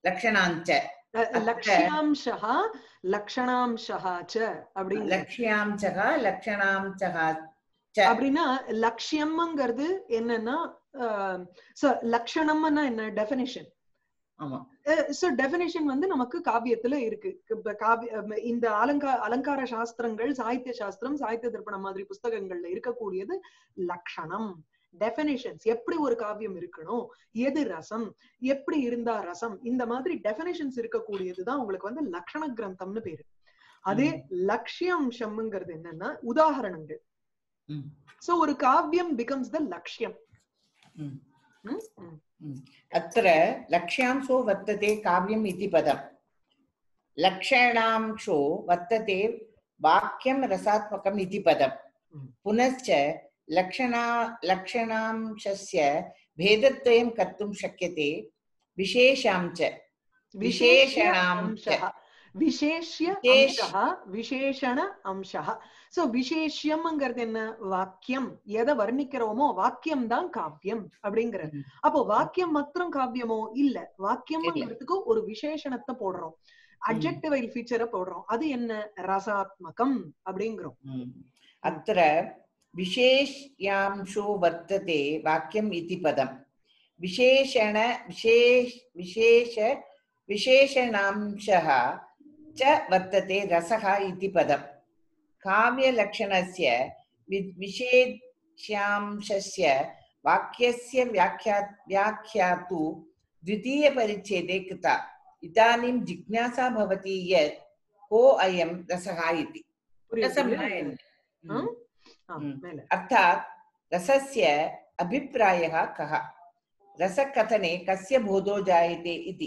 லக்ஷணாஞ்ச அஹ், லக்ஷ்யாம்சः லக்ஷணாம்சः ச அப்படிங்க லக்ஷ்யாம்சக லக்ஷணாம்சக ச அப்படின்னா லட்சியம்ங்கிறது என்னன்னா சோ லட்சணம்னா என்ன டெபினிஷன் ஆமா சோ டெபினிஷன் வந்து நமக்கு காவியத்துல இருக்கு இப்ப காவிய அஹ் இந்த அலங்கா அலங்கார சாஸ்திரங்கள் சாகித்ய சாஸ்திரம் சாகித்ய தர்ப்பணம் மாதிரி புஸ்தகங்கள்ல இருக்கக்கூடியது லக்ஷணம் டெபினிஷன்ஸ் எப்படி ஒரு காவியம் இருக்கணும் எது ரசம் எப்படி இருந்தா ரசம் இந்த மாதிரி டெபினிஷன்ஸ் இருக்கக்கூடியதுதான் உங்களுக்கு வந்து லக்ஷண கிரந்தம்னு பேரு அதே லட்சியம்சம்ங்கிறது என்னன்னா உதாகரணங்கள் ம், சோ ஒரு காவியம் பிகம்ஸ் த லட்சியம் ம். ம், ம். अत्र लक्ष्यांशो वर्तते काव्यम् इति पदम् लक्षणांशो वर्तते वाक्यं रसात्मकम् इति पदम् Mm. पुनश्च लक्षणा लक्षणांशस्य भेदद्वयं कर्तुं शक्यते विशेषां च விசேஷணாம் ச. அம்சः. விசேஷ்ய விசேஷ். அம்சः விசேஷண அம்சः சோ விசேஷ்யம்ங்கிறது என்ன வாக்கியம் எதை வர்ணிக்கிறோமோ வாக்கியம் தான் காவியம் அப்படிங்கிறது ம். அப்போ வாக்கியம் மாத்திரம் காவியமோ இல்ல வாக்கியம்ங்கிறதுக்கு ஒரு விசேஷணத்தை போடுறோம் அப்ஜெக்டிவைல் ஃபீச்சரை போடுறோம் அது என்ன ரசாத்மகம் அப்படிங்கிறோம் Mm. अत्र विशेष्यांशो वर्तते वाक्यम् इति पदम् विशेषण विशेष विशेष विशेषणांशः च वर्तते रसः इति पदम् काव्यलक्षणस्य वि- विशेष्यांशस्य वाक्यस्य व्याख्या व्याख्या तु द्वितीयपरिच्छेदे कृता इदानीं जिज्ञासा भवति यत् को अयं रसः इति रसं न புரியுது एव। ஆ? ஆ, ம். மேல अर्थात् रसस्य अभिप्रायः कः रसकथने कस्य बोधो जायते इति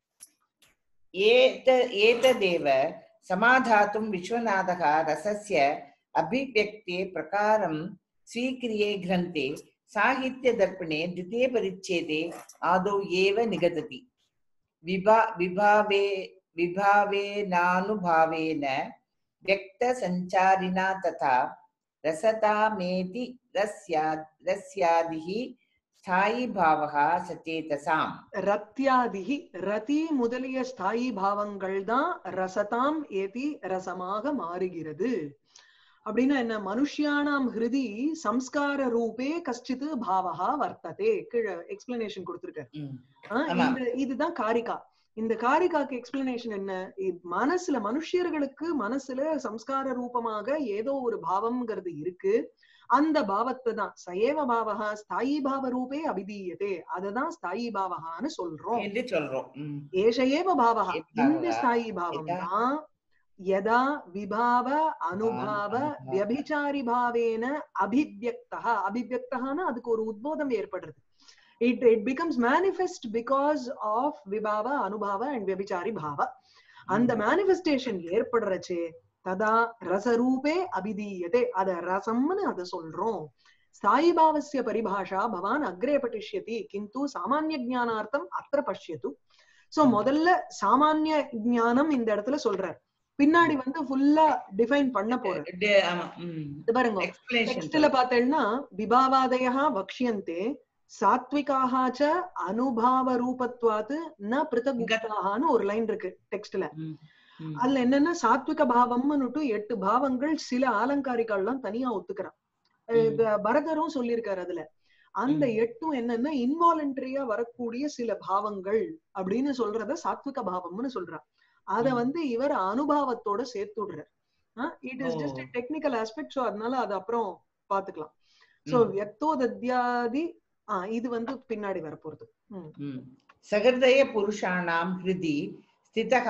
एत एतदेव समाधातुं विश्वनाथः रसस्य अभिव्यक्ते प्रकारं स्वीक्रिये ग्रन्थे साहित्यदर्पणे द्वितीयपरिच्छेदे आदौ एव निगदति विभा विभावे विभावेनानुभावेन व्यक्तसञ्चारिणा तथा रसतामेति रस्या रस्यादिः स्थायीभावः सचेतसाम् ரத்யாதிகி ரதி முதலிய ஸ்தாயி பாவங்கள் தான் ரசதாம் ஏதி ரசமாக மாறுகிறது அப்படின்னா என்ன மனுஷியானாம் ஹிருதி சம்ஸ்கார ரூபே கஷ்டித் பாவகா வர்த்ததே கீழே எக்ஸ்பிளனேஷன் கொடுத்திருக்காரு ஆ, ஆமா. இந்த இதுதான் காரிகா இந்த காரிகாக்கு எக்ஸ்பிளனேஷன் என்ன இ- மனசுல மனுஷியர்களுக்கு மனசுல சம்ஸ்கார ரூபமாக ஏதோ ஒரு பாவம்ங்கிறது இருக்கு அந்த பாவத்தை தான் சயேவ பாவகா ஸ்தாயி பாவ ரூபே அபிதீயதே அததான் ஸ்தாயி பாவகான்னு சொல்றோம் என்று சொல்றோம் ம். ஏஷ ஏவ பாவகா ஏவ இந்த பாவகா. ஸ்தாயி பாவம் யதா- தான் யதா விபாவ அனுபாவ அனுபாவ. வியபிச்சாரி பாவேன அபிவியக்தா அபிவியக்தகான அதுக்கு ஒரு உத்போதம் ஏற்படுறது it it becomes manifest because of விபாவ அனுபாவ அண்ட் வியபிச்சாரி பாவ அந்த மேனிஃபெஸ்டேஷன் ஏற்படுறச்சே ததா ரசரூபே அபிதீயதே அத ரசம்னு அத சொல்றோம் ஸ்தாயி பாவஸ்ய பரிபாஷா பவான் அக்ரே பட்டிஷ்யதி கிந்து சாமானிய ஜானார்த்தம் அத்திர பஷ்யது சோ ம். முதல்ல சாமானிய ஞானம் இந்த இடத்துல சொல்றார் பின்னாடி வந்து ஃபுல்லா டிஃபைன் பண்ண போறார் இது- ஆமா ம். இது பாருங்க Explanation டெக்ஸ்ட்ல பார்த்தேன்னா விபாவாதய வக்ஷியந்தே சாத்விகாக ச அனுபாவ ரூபத்வாத் ந பிருத்தகுப்தான்னு ஒரு லைன் இருக்கு டெக்ஸ்ட்ல ம். ம். அதுல என்னன்னா சாத்விக பாவம்னுட்டு எட்டு பாவங்கள் சில ஆலங்காரிகள்லாம் தனியா ஒத்துக்கிறான் அஹ் ம். இப்ப பரதரும் சொல்லியிருக்காரு அதுல அந்த ம். எட்டும் என்னன்னா இன்வாலண்டரியா வரக்கூடிய சில பாவங்கள் அப்படின்னு சொல்றத சாத்விக பாவம்னு சொல்றா அத ம். வந்து இவர் அனுபாவத்தோட சேர்த்து விடுறார் it is oh. Just technical aspect so அதனால அது அப்புறம் பாத்துக்கலாம் சோ ம். வியக்தோ தத்யாதி ஆஹ் இது வந்து பின்னாடி வரப்போறது ம். ம். सहृदयपुरुषाणां हृदि स्थितः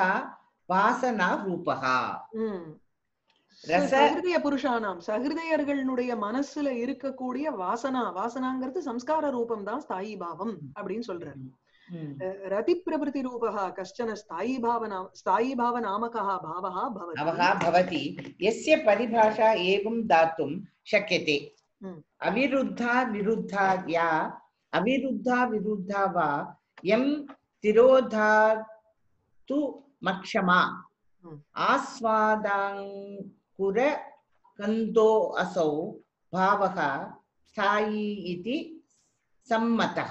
वासनारूपः ம். ரச- சஹிருதய புருஷானாம் சஹிருதயர்களுடைய மனசுல இருக்கக்கூடிய வாசனா வாசனாங்கிறது சம்ஸ்கார ரூபம் தான் ஸ்தாயி பாவம் அப்படின்னு சொல்றாரு ம். ரதி பிரபுதி ரூபா கஷ்டன ஸ்தாயி பாவனா ஸ்தாயி பாவ நாமகா பாவா अवः பவதி भवति यस्य परिभाषा एवं दातुं शक्यते ம். अविरुद्धा विरुद्धा या अविरुद्धा विरुद्धा वा यं तिरोधातु मक्षमा ம். आस्वादाङ्कुर कन्दो असौ भावः स्थायी इति सम्मतः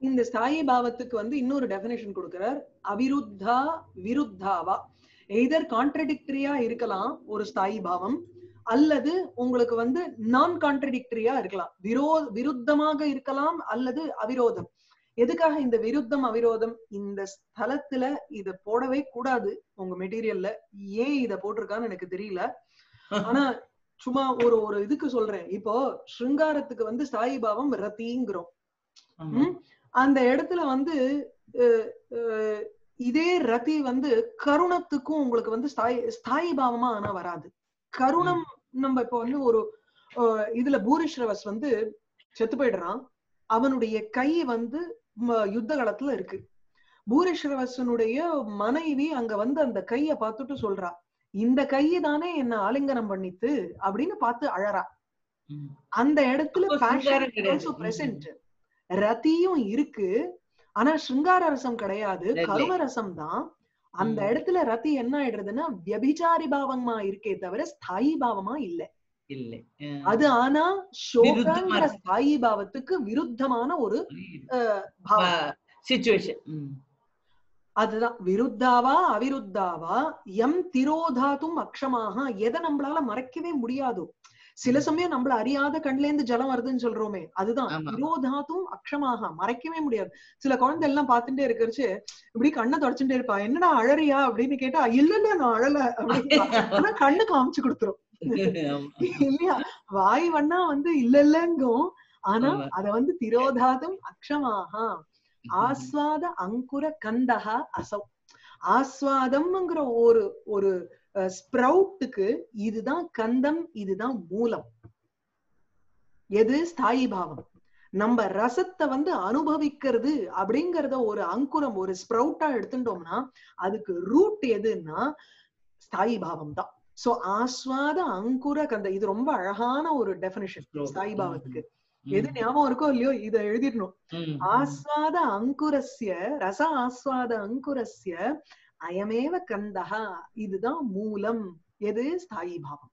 இந்த ஸ்தாயி பாவத்துக்கு வந்து இன்னொரு டெபினேஷன் கொடுக்கிறார் அவிருத்தா விருத்தாவா எய்தர் கான்ட்ரடிக்டரியா இருக்கலாம் ஒரு ஸ்தாயி பாவம் அல்லது உங்களுக்கு வந்து நான் கான்ட்ரடிக்டரியா இருக்கலாம் விரோ விருத்தமாக இருக்கலாம் அல்லது அவிரோதம் எதுக்காக இந்த விருத்தம் அவிரோதம் இந்த ஸ்தலத்துல இத போடவே கூடாது உங்க மெட்டீரியல்ல ஏன் இத போட்டிருக்கான்னு எனக்கு தெரியல ஆனா சும்மா ஒரு ஒரு இதுக்கு சொல்றேன் இப்போ ஸ்ருங்காரத்துக்கு வந்து ஸ்தாயி பாவம் ரத்திங்கிறோம் ஆமா. ம்? அந்த இடத்துல வந்து அஹ், அஹ், இதே ரதி வந்து கருணத்துக்கும் உங்களுக்கு வந்து ஸ்தாயி ஸ்தாயி பாவமா ஆனா வராது கருணம் நம்ம இப்ப வந்து ஒரு அஹ், இதுல பூரிஸ்ரவஸ் வந்து செத்து போயிடுறான் அவனுடைய கை வந்து ம- யுத்த காலத்துல இருக்கு பூரிஸ்ரவசனுடைய மனைவி அங்க வந்து அந்த கைய பார்த்துட்டு சொல்றா இந்த கையை தானே என்ன ஆலிங்கனம் பண்ணித்து அப்படின்னு பார்த்து அழறா ம். அந்த இடத்துல அப்போ passion சிங்காரம் is கிடையாது. also present ரதியும் இருக்கு ஆனா சிருங்கார ரசம் கிடையாது இல்லை. கருண ரசம் தான் அந்த ம். இடத்துல ரதி என்ன ஆயிடுறதுன்னா வியபிச்சாரி பாவமா இருக்கே தவிர ஸ்தாயி பாவமா இல்ல இல்லை அஹ், அது ஆனா சோகங்கிற விருத்தமா ஸ்தாயி பாவத்துக்கு விருத்தமான ஒரு பாவம் ப- situation. ம். அதுதான் விருத்தாவா அவிருத்தாவா எம் திரோதாத்தும் அக்ஷமாக எதை நம்மளால மறைக்கவே முடியாதோ சில சமயம் நம்மள அறியாத கண்ல இருந்து ஜலம் வருதுன்னு சொல்றோமே அதுதான் ஆமா. திரோதாத்தும் அக்ஷமாக மறைக்கவே முடியாது சில குழந்தை எல்லாம் பார்த்துட்டே இருக்கிறச்சு இப்படி கண்ணை தொடச்சுட்டே இருப்பா என்னடா அழறியா அப்படின்னு கேட்டா இல்ல இல்ல நான் அழல அப்படின்னு ஆனா கண்ணு காமிச்சு கொடுத்துரும் ஆமா. இல்லையா வாய் வண்ணா வந்து இல்ல இல்லங்கும் ஆனா ஆமா. அத வந்து திரோதாதும் அக்ஷமாக ஆஸ்வாத அங்குர கந்தக அசௌ ஆஸ்வாதம்ங்கிற ஒரு ஒரு ஸ்ப்ரவுட்டுக்கு இதுதான் கந்தம் இதுதான் மூலம் எது ஸ்தாயி பாவம் நம்ம ரசத்தை வந்து அனுபவிக்கிறது அப்படிங்கறத ஒரு அங்குரம் ஒரு ஸ்ப்ரவுட்டா எடுத்துட்டோம்னா அதுக்கு ரூட் எதுன்னா ஸ்தாயி பாவம் தான் சோ ஆஸ்வாத அங்குர கந்த இது ரொம்ப அழகான ஒரு டெபினிஷன் ஸ்தாயி பாவத்துக்கு எது ஞாபகம் இருக்கோ இல்லையோ இத எழுதிடணும் ம். ஆஸ்வாத அங்குரஸ்ய ரச ஆஸ்வாத அங்குரஸ்ய அயமேவ கந்தஹா இதுதான் மூலம் எது ஸ்தாயி பாவம்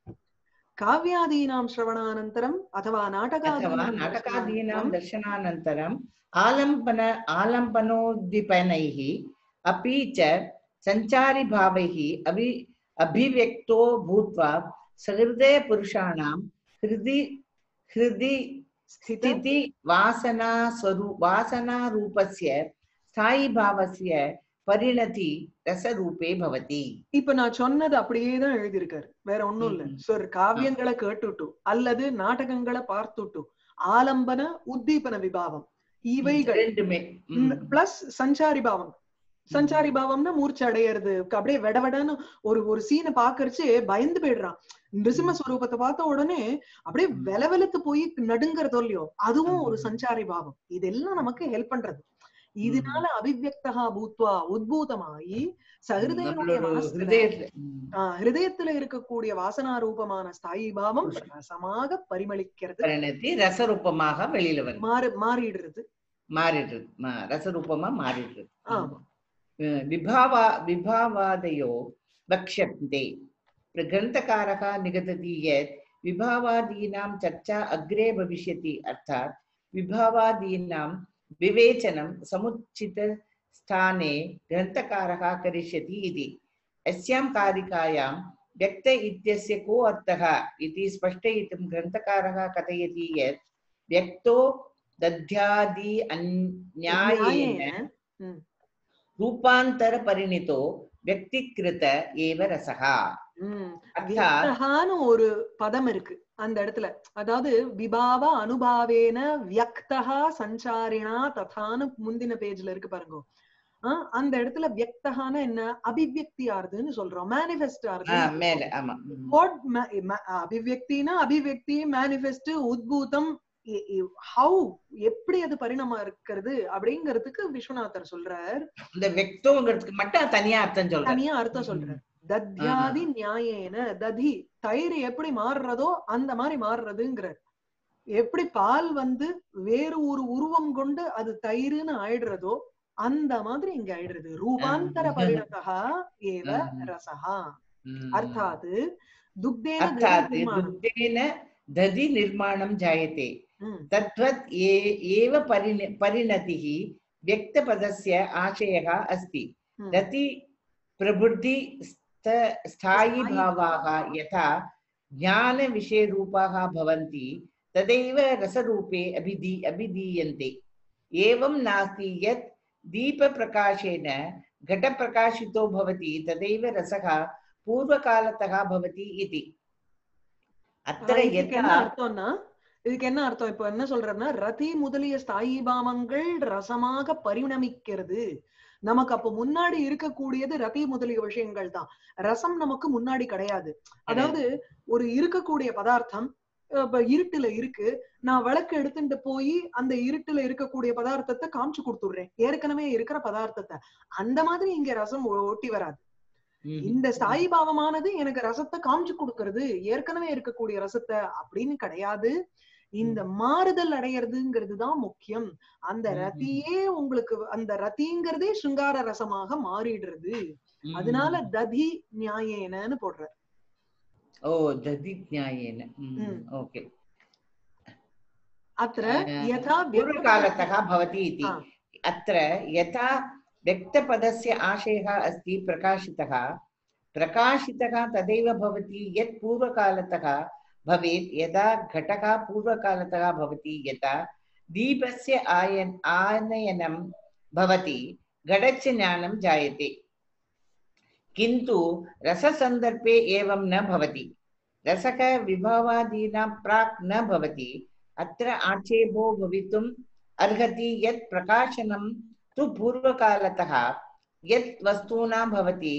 காவியாதீனாம் ஸ்ரவணானந்தரம் அथवा अथवा நாடகாதீனாம் नाटकादीनां தர்சனானந்தரம் दर्शनानन्तरम् आलम्बन आलम्बनोद्दीपनैः अपि च सञ्चारिभावैः अभि अभिव्यक्तो भूत्वा सहृदयपुरुषाणां हृदि हृदि ஸ்தித स्थिति वासना स्वरू वासनारूपस्य स्थायिभावस्य परिणति रसरूपे भवति இப்ப நான் சொன்னது அப்படியே தான் எழுதியிருக்காரு வேற ஒண்ணும் இல்ல ம். சார் காவியங்களை கேட்டுட்டு அல்லது நாடகங்களை பார்த்துட்டு ஆலம்பன உத்தீபன விபாவம் இவைகள் ரெண்டுமே ம். பிளஸ் சஞ்சாரி பாவம் சஞ்சாரி பாவம்னா மூர்ச்சி அடையிறது அப்படியே வெடவெடன்னு ஒரு ஒரு சீனை பாக்குறச்சு பயந்து போயிடுறான் நிருசிம்ம ஸ்வரூபத்தை பார்த்த உடனே அப்படியே ம். வெலவெலத்து போய் நடுங்கிறதோ இல்லையோ அதுவும் ஒரு ம். சஞ்சாரி பாவம் இதெல்லாம் நமக்கு ஹெல்ப் பண்றது இதனால அபிவியக்தகா பூத்வா உத்பூதமாயி சஹிருதயனுடைய நம்மளோட மனசுல ஹிருதயத்துல ம். ஆஹ் ஹிருதயத்துல இருக்கக்கூடிய வாசனா ரூபமான ஸ்தாயி பாவம் புருஷன். ரசமாக பரிமளிக்கிறது பரிணதி ரசரூபமாக வெளியில வருது மாறு மாறிடுறது மாறிடுறது மா- ரசரூபமா மாறிடுறது ஆமா அஹ் விபாவா விபாவாதயோ वक्ष्यन्ते ग्रन्थकारः निगदति यत् विभावादीनां चर्चा अग्रे भविष्यति अर्थात् विभावादीनां विवेचनं समुचितस्थाने ग्रन्थकारः करिष्यति इति अस्यां कारिकायां व्यक्त इत्यस्य को अर्थः इति स्पष्टयितुं ग्रन्थकारः कथयति यत् व्यक्तो दध्यादि अन्यायेन ம். रूपान्तरपरिणितो व्यक्तिकृत एव रसः ம். अर्थात् வியக்தகான்னு ஒரு பதம் இருக்கு அந்த இடத்துல அதாவது விபாவ அனுபாவேன வியக்தகா சஞ்சாரிணா ததான்னு முந்தின பேஜ்ல இருக்கு பாருங்க ஆ, அந்த இடத்துல வியக்தகான என்ன அபிவியக்தி ஆறுதுன்னு சொல்றோம் மேனிஃபெஸ்ட் ஆ, ஆறுது மேல ஆமா ம். வாட் அபிவியக்தினா அபிவியக்தி மேனிஃபெஸ்ட் உத்பூதம் ஹவு எப்படி அது பரிணாமம் இருக்கிறது அப்படிங்கிறதுக்கு விஸ்வநாதர் சொல்றார் இந்த வெக்தோங்கிறதுக்கு மட்டும் தனியா அர்த்தம் சொல்றேன் தனியா அர்த்தம் சொல்றார் தத்யாதி நியாயேன ததி தயிர் எப்படி மாறுறதோ அந்த மாதிரி மாறுறதுங்கிறார் எப்படி பால் வந்து வேறு ஒரு உருவம் கொண்டு அது தயிர்னு ஆயிடுறதோ அந்த மாதிரி இங்க ஆயிடுறது ரூபாந்தர பரிணதா ஏவ ரசஹா அர்த்தாத் துக்தேன अर्थात् ததி நிர்மாணம். दुग्धेन दधि निर्माणं जायते ம், तद्वत् ए- एव परिण परिणतिः व्यक्तपदस्य आशयः अस्ति ம். रति प्रबुद्धि स्त- स्थायिभावाः यथा ज्ञानविषयरूपाः भवन्ति तदैव रसरूपे अभिधी अभिधीयन्ते एवं नास्ति यत् दीपप्रकाशेन घटप्रकाशितो भवति तदैव रसः पूर्वकालतः भवति इति अत्र ஆஹ் இதுக்கு என்ன यथा அர்த்தம்னா இதுக்கு என்ன அர்த்தம் இப்ப என்ன சொல்றேன்னா ரதி முதலிய ஸ்தாயி பாவங்கள் ரசமாக பரிணமிக்கிறது நமக்கு அப்ப முன்னாடி இருக்கக்கூடியது ரதி முதலிய விஷயங்கள் தான் ரசம் நமக்கு முன்னாடி கிடையாது அதாவது ஒரு இருக்கக்கூடிய பதார்த்தம் அஹ் இப்ப இருட்டுல இருக்கு நான் விளக்கு எடுத்துட்டு போய் அந்த இருட்டுல இருக்கக்கூடிய பதார்த்தத்தை காமிச்சு கொடுத்துடுறேன் ஏற்கனவே இருக்கிற பதார்த்தத்தை அந்த மாதிரி இங்க ரசம் ஒ- ஒட்டி வராது இந்த ஸ்தாயி பாவமானது எனக்கு ரசத்தை காமிச்சு கொடுக்கறது ஏற்கனவே இருக்கக்கூடிய ரசத்தை அப்படின்னு கிடையாது இந்த மாறுதல் அடையறதுங்கிறது தான் முக்கியம் அந்த ம். ரதியே உங்களுக்கு அந்த ரதிங்கிறதே சிருங்கார ரசமாக மாறிடுறது அதனால ததி நியாயேனன்னு போடுற ओ दधिज्ञायेन ம். ओके அത്ര ஆஹ் யதா पूर्वकालतः भवति इति हा. अत्र यथा व्यक्तपदस्य आशयः अस्ति प्रकाशितः प्रकाशितः तदैव भवति यत् पूर्वकालतः भवेत् यदा घटः पूर्वकालतः भवति यथा दीपस्य आयन आनयनं भवति घटस्य ज्ञानं जायते किन्तु रससन्दर्भे एवं न भवति रसः विभवादीनां प्राक् न भवति अत्र आक्षेपो भवितुम् अर्हति यत् प्रकाशनं तु पूर्वकालतः यत् वस्तूनां भवति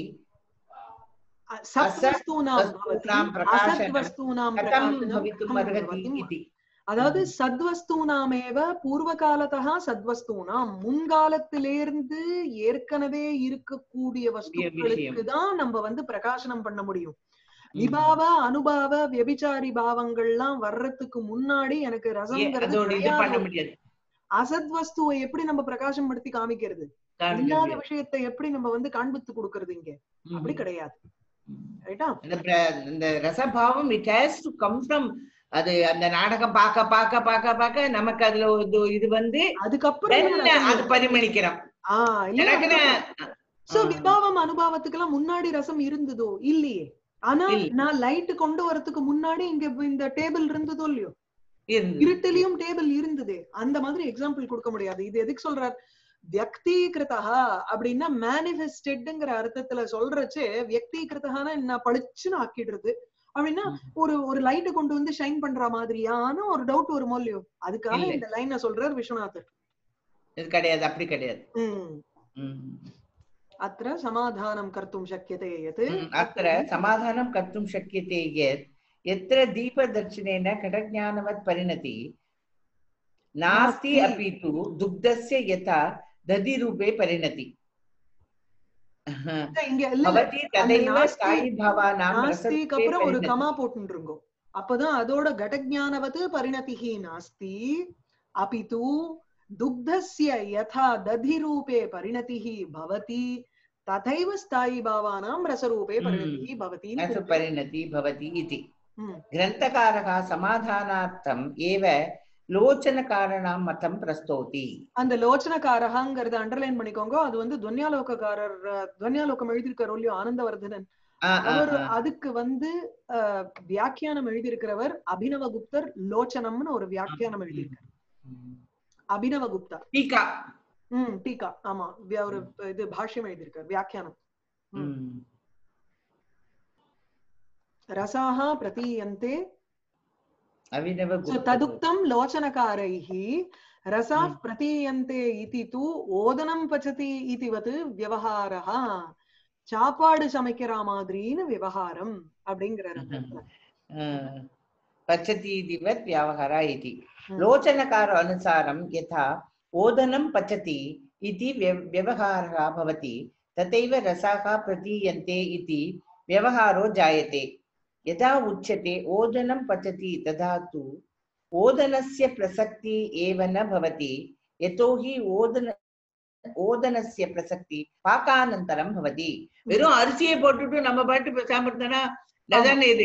சத்வஸ்தூனாம் वस्तूनां பவதி प्रकाशनं அசத்வஸ்தூனாம் कथं பிரகாசனம் भवितुम् कथं अर्हति भवति? इति அதாவது சத்வஸ்தூனாமேவ பூர்வகாலத்தா சத்வஸ்தூனாம் முன்காலத்திலிருந்து ஏற்கனவே இருக்கக்கூடிய வஸ்துக்களுக்கு தான் நம்ம வந்து பிரகாசனம் பண்ண முடியும் விபாவ அனுபாவ வியபிச்சாரி பாவங்கள்லாம் வர்றதுக்கு முன்னாடி எனக்கு ஏ, ரசம்ங்கிறது அதோட இது பண்ண கிடையாது. முடியாது அசத் வஸ்துவை எப்படி நம்ம பிரகாசம் படுத்தி காமிக்கிறது காண்பிக்க இல்லாத முடியாது. விஷயத்தை எப்படி நம்ம வந்து காண்பித்து கொடுக்கறது இங்க அப்படி ம்ஹும். கிடையாது ம். ரைட்டா இந்த பிர- இந்த ரசபாவம் it has to come from அது அந்த நாடகம் பார்க்க பார்க்க பார்க்க பார்க்க நமக்கு அதுல ஒரு இது வந்து அதுக்கப்புறம் then தான் ரசம் அது பரிமணிக்கிறோம் ஆஹ் இல்ல எனக்குன்னு சோ ஆ. விபாவம் அனுபவத்துக்கெல்லாம் முன்னாடி ரசம் இருந்ததோ இல்லையே ஆனா இல்ல. நான் லைட் கொண்டு வரதுக்கு முன்னாடி இங்க இந்த டேபிள் இருந்ததோ இல்லையோ இருந்து. இருட்டிலையும் டேபிள் இருந்தது அந்த மாதிரி எக்ஸாம்பிள் கொடுக்க முடியாது இது எதுக்கு சொல்றார் வியக்தீகிருதா அப்படின்னா மேனிஃபெஸ்டட்ங்கிற அர்த்தத்துல சொல்றச்சு வியக்தீகிருதான என்ன பளிச்சுன்னு ஆக்கிடுறது அப்படின்னா ஒரு ஒரு லைட் கொண்டு வந்து ஷைன் பண்ற மாதிரியான ஒரு டவுட் வருமோ இல்லையோ அதுக்காக இல்ல. இந்த லைனை சொல்றார் விஸ்வநாதர் இது கிடையாது அப்படி கிடையாது உம் ம். அത്ര சமாதானம் கர்த்தும் சக்கியதே யத் ம், अत्र समाधानं कर्तुं शक्यते यत् यत्र दीपदर्शनेन घटज्ञानवत् परिणति नास्ति नास्ति। अपि तु दुग्धस्य यथा दधिरूपे परिणति இங்க இல்ல இல்ல भवति तदैव नास्ति- स्थायिभावानां நாஸ்திக்கு रसरूपे அப்புறம் ஒரு परिणति கமா போட்டுருங்கோ அப்பதான் அதோட கடஜானவது பரிணதிஹி நாஸ்தி அபிது துக்தஸ்ய யதா ததி ரூபே பரிணதிஹி பவதி ததைவ ஸ்தாயி பாவானாம் ரசரூபே ம். பரிணதிஹி பவதி न परिणति भवति इति ம். ग्रन्थकारः समाधानार्थम् एव लोचनकाराणां मतं प्रस्तौति அந்த லோச்சனகாரகாங்கிறத அண்டர்லைன் பண்ணிக்கோங்க அது வந்து துவன்யாலோகக்காரர் அஹ், துவன்யாலோகம் எழுதியிருக்காரோ இல்லையோ ஆனந்தவர்தனன் आ, आ, அவர் आ. அதுக்கு வந்து அஹ், வியாக்கியானம் எழுதியிருக்கிறவர் அபினவகுப்தர் லோச்சனம்னு ஒரு வியாக்கியானம் எழுதியிருக்கார் அபினவகுப்தா टीका ம் டீகா ஆமா வி- அவரு இது பாஷ்யம் எழுதியிருக்கார் வியாக்கியானம் ம். ம். ரசாः प्रतीयन्ते अभिनवगुप्त So, तदुक्तं लोचनकारैः रसाः हम्म। प्रतीयन्ते इति तु ओदनं पचति इतिवत् व्यवहारः சாப்பாடு சமைக்கிற மாதிரின்னு விவகாரம் அப்படிங்கிறாரு அந்த இடத்துல. पचति इतिवत् व्यवहारः इति ம். लोचनकार अनुसारं यथा ओदनं पचति इति व्य- व्यवहारः भवति तथैव रसाः प्रतीयन्ते इति व्यवहारो जायते यदा उच्यते ओदनं पचति तदा तु ओदनस्य प्रसक्ति एव न भवति यतोहि ओदन ஓதனசிய பிரசக்தி பாக்கானந்தரம் பவதி வெறும் அரிசியை போட்டுட்டு நம்ம பாட்டு பேசாம இருந்தோம்னா அதானே இது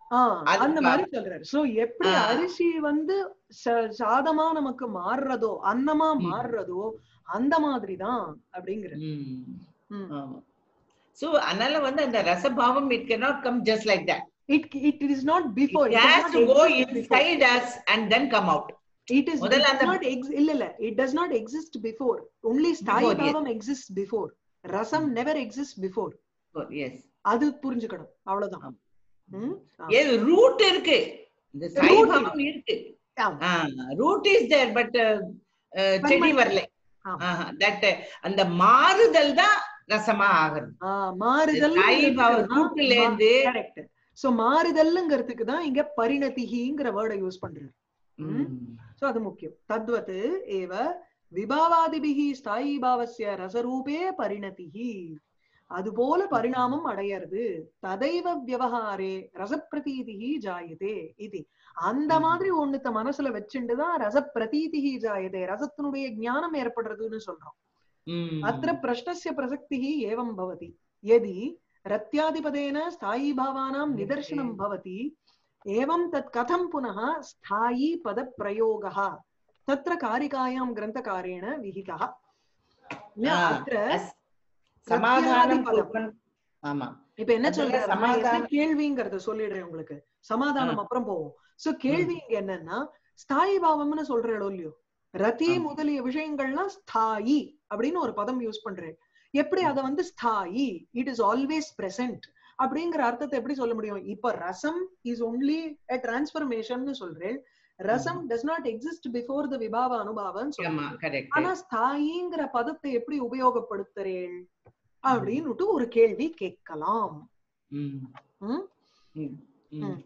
ஆஹ் அது அந்த பா- மாதிரி சொல்றாரு சோ எப்படி ஆ. அரிசி வந்து ச- சாதமா நமக்கு மாறுறதோ அன்னமா ம். மாறுறதோ அந்த மாதிரிதான் அப்படிங்கிறது ம். ம். ஆமா சோ அதனால வந்து அந்த ரசபாவம் it cannot come just like that it it is not before it it does has not to go exist before. inside us and then come out it is it முதல்ல does அந்த- not ex- இல்ல இல்ல it does not exist before only ஸ்தாயி Before, yes. பாவம் exists before ரசம் ம். never exists before oh, yes அது புரிஞ்சுக்கணும் அவ்வளவுதான் ஆமா. ம்? ஆ. ஏ ரூட் இருக்கு இந்த Root சாய்பாவம் இருக்கு ஆமா. ரூட் இஸ் தேர் பட் செடி Permanent. வரல ஆமா. தட் அந்த மாறுதல் தான் ரசமா ஆகுறது ஆ, மாறுதல் சாய்பாவம் ரூட்ல இருந்து கரெக்ட் சோ மாறுதல்ங்கிறதுக்கு தான் இங்க பரிணதிகிங்கிற வேர்டை யூஸ் பண்றாரு ம். சோ அது முக்கியம் தத்வத் ஏவ விபாவாதிபிகி ஸ்தாயி பாவஸ்ய ரசரூபே பரிணதிஹி அதுபோல பரிணாமம் அடையறது ததைவ வியவஹாரே ரசப்பிரதீதிஹி ஜாயதே இது அந்த ம். மாதிரி ஒண்ணுத்த மனசுல வச்சுட்டுதான் ரசப்பிரதீதிஹி ஜாயதே ரசத்தினுடைய ஞானம் ஏற்படுறதுன்னு சொல்றோம் ம். अत्र प्रश्नस्य प्रसक्तिः एवं भवति यदि रत्यादिपदेन स्थायीभावानां निदर्शनं भवति एवं तत् कथं पुनः स्थायी पदप्रयोगः तत्र कारिकायां ग्रन्थकारेण विहितः न ஆ, अत्र அஸ்- சமாதானம் பிரத்யாதிபதம். கொடுக்கணும். ஆமா இப்ப என்ன அதுல சொல்றாரு என்ன சமாதானம். கேள்விங்கிறத சொல்லிடுறேன் உங்களுக்கு சமாதானம் அப்புறம் போவோம் சோ கேள்வி இங்க என்னன்னா ஸ்தாயி பாவம்னு சொல்றேன் இல்லையோ ரதி ஆமா. முதலிய விஷயங்கள்லாம் ஸ்தாயி அப்படின்னு ஒரு பதம் யூஸ் பண்றேன் எப்படி அத வந்து ஸ்தாயி இட் இஸ் ஆல்வேஸ் பிரசன்ட் அப்படிங்கிற அர்த்தத்தை எப்படி சொல்ல முடியும் இப்ப rasam is only a transformation சொல்றேன் ரசம் does not exist before the விபாவ அனுபாவம் ஆமா சொல்றேன் கரெக்ட் ஆனா ஸ்தாயிங்கிற பதத்தை எப்படி உபயோகப்படுத்துறேன் அப்படின்னுட்டு ஒரு கேள்வி கேட்கலாம் ம் ம்? ம், ம். ம்.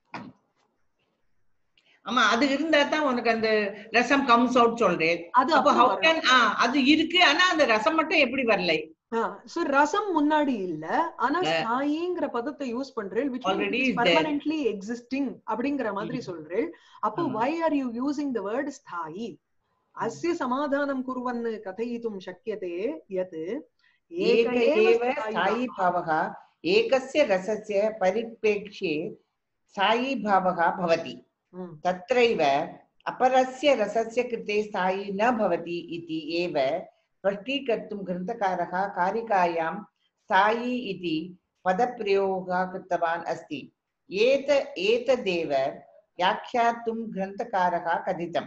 ஆமா அது இருந்தா தான் உனக்கு அந்த ரசம் கம்ஸ் அவுட் சொல்றேன் அது அப்ப அப்புறம் how வரும். can ஆ அது இருக்கு ஆனா அந்த ரசம் மட்டும் எப்படி வரலை ஆ, so ரசம் முன்னாடி இல்ல ஆனா Uh, ஸ்தாயிங்கிற பதத்தை யூஸ் பண்றேன் which means already it is is there. permanently existing அப்படிங்கிற மாதிரி ம். சொல்றேன் அப்போ ஆமா. why are you using the word ஸ்தாயி அஸ்ய சமாதானம் குர்வன் கதயித்தும் சக்கியதே யத் एक ஏக ஏவ एव ஸ்தாயி स्थायी भावः। भावः एकस्य रसस्य परिप्रेक्ष्ये स्थायी भावः भवति ம், तत्रैव अपरस्य रसस्य कृते स्थायी न भवति इति एव स्पष्टीकर्तुं ग्रन्थकारः कारिकायां स्थायी इति पदप्रयोगः कृतवान् अस्ति एत एतदेव व्याख्यातुं ग्रन्थकारः कथितं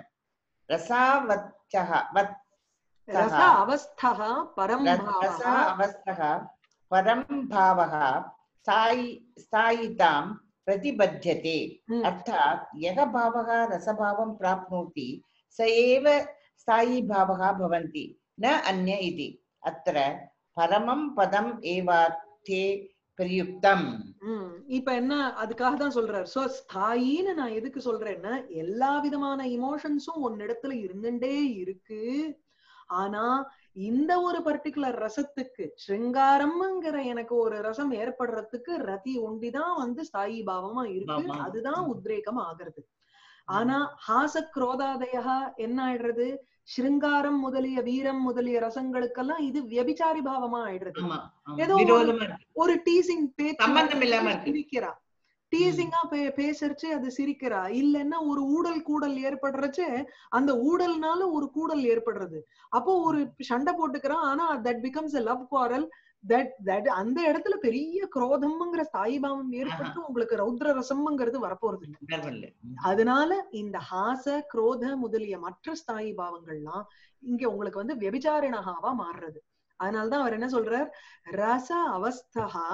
रसावच्चः वत् ரச सः அவஸ்தः பரம் रस भावः अवस्थः परं भावः स्थायि स्थायितां प्रतिबध्यते ம், अर्थात् यः भावः रसभावं प्राप्नोति स एव स्थायी भावः भवन्ति न अन्य इति अत्र परमं पदम् एवार्थे प्रयुक्तम् ம். இப்ப என்ன அதுக்காக தான் சொல்றாரு சோ ஸ்தாயின்னு நான் எதுக்கு சொல்றேன்னா எல்லா விதமான இமோஷன்ஸும் ஒன்னிடத்துல இருந்துட்டே இருக்கு ஆனா இந்த ஒரு பர்டிகுலர் ரசத்துக்கு ஸ்ருங்காரம்ங்கிற எனக்கு ஒரு ரசம் ஏற்படுறதுக்கு ரதி ஒண்டிதான் வந்து ஸ்தாயி பாவமா இருக்கு ஆமா. அதுதான் உத்ரேகம் ஆகிறது ஆனா ஹாச குரோதாதயா என்ன ஆயிடுறது ஸ்ருங்காரம் முதலிய வீரம் முதலிய ரசங்களுக்கெல்லாம் இது வியபிச்சாரி பாவமா ஆயிடுறது ஆமா ஆமா. ஏதோ ஒரு- விரோதமா இருக்கு. ஒரு டீசிங் பேச்சு சம்பந்தம் இல்லாம இருக்கு. சிரிக்கிறா டீசிங்கா பேசுறச்சு அது சிரிக்கிறா இல்லைன்னா ஒரு ஊடல் கூடல் ஏற்படுறச்சு அந்த ஊடல்னால ஒரு கூடல் ஏற்படுறது அப்போ ஒரு சண்டை போட்டுக்கிறான் ஆனா that becomes a love quarrel that that அந்த இடத்துல பெரிய குரோதம்ங்கிற ஸ்தாயிபாவம் ஏற்பட்டு உங்களுக்கு ரௌத்ர ரசம்ங்கிறது வரப்போறது இல்லை கர்வம் இல்ல. ம். அதனால இந்த ஹாச குரோத முதலிய மற்ற ஸ்தாயி பாவங்கள்லாம் இங்க உங்களுக்கு வந்து வியபிச்சாரிணகாவா மாறுறது அதனாலதான் அவர் என்ன சொல்றார் ரச அவஸ்தா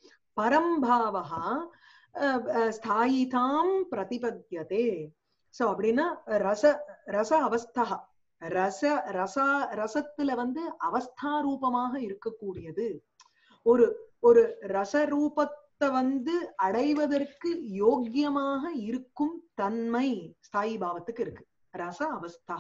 பரம்பாவகா அஹ், அஹ், ஸ்தாயிதாம் பிரதிபத்தியதே சோ அப்படின்னா ரச ரச அவஸ்தா ரச ரசா ரசத்துல வந்து அவஸ்தா ரூபமாக இருக்கக்கூடியது ஒரு ஒரு ரசரூபத்தை வந்து அடைவதற்கு யோக்கியமாக இருக்கும் தன்மை ஸ்தாயி பாவத்துக்கு இருக்கு ரச அவஸ்தா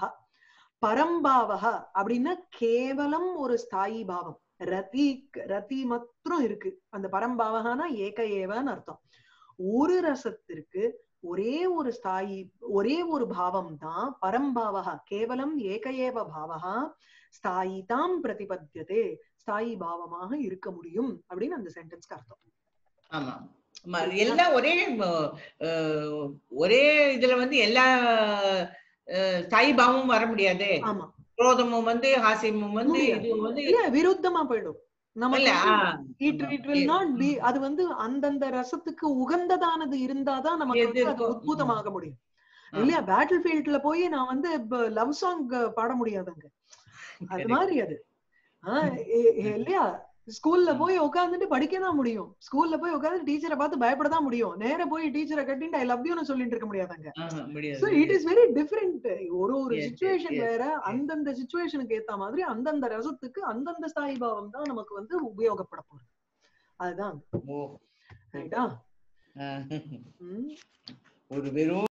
பரம்பாவக அப்படின்னா கேவலம் ஒரு ஸ்தாயி பாவம் ரதி ரதி மாத்திரம் இருக்கு அந்த பரம்பாவகனா ஏக ஏவன்னு அர்த்தம் ஒரு ரசத்திற்கு ஒரே ஒரு ஸ்தாயி ஒரே ஒரு பாவம் தான் பரம்பாவகா கேவலம் ஏக ஏவ பாவகா ஸ்தாயிதாம் பிரதிபத்தியதே ஸ்தாயி பாவமாக இருக்க முடியும் அப்படின்னு அந்த சென்டென்ஸ்க்கு அர்த்தம் ஆமா ம- எல்லாம் ஒரே ம- அஹ், ஒரே இதுல வந்து எல்லா அஹ், சாய்பாவும் வர முடியாது ஆமா குரோதமும் வந்து ஹாசியமும் வந்து முடியாது. இது வந்து இல்ல விருத்தமா போயிடும் நமக்கு இல்ல ah, it it will not be அது வந்து அந்தந்த ரசத்துக்கு உகந்ததானது இருந்தாதான் நமக்கு எது வந்து அது இருக்கோ, உத்புதமாக முடியும் ஆ. இல்லையா பேட்டில் ஃபீல்ட்ல போய் நான் வந்து லவ் சாங் பாட முடியாதுங்க அது correct. மாதிரி அது ஆஹ் எ- எ- இல்லையா ஸ்கூல்ல போய் உட்கார்ந்துட்டு படிக்க தான் முடியும் ஸ்கூல்ல போய் உட்கார்ந்து டீச்சரை பார்த்து பயப்பட தான் முடியும் நேரா போய் டீச்சரை கட்டிட்டு ஐ லவ் யூன்னு சொல்லிட்டு இருக்க முடியாதாங்க ஆஹா, முடியாது so it is very different ஒரு ஒரு Yes, yes, சுச்சுவேஷன் yes, வேற yes. அந்தந்த சுச்சுவேஷனுக்கு ஏத்த மாதிரி அந்தந்த ரசத்துக்கு அந்தந்த ஸ்தாயி பாவம் தான் நமக்கு வந்து உபயோகப்பட போகுது அதுதான் ஓ ரைட்டா ஆஹ். ம் ஒரு வெறும்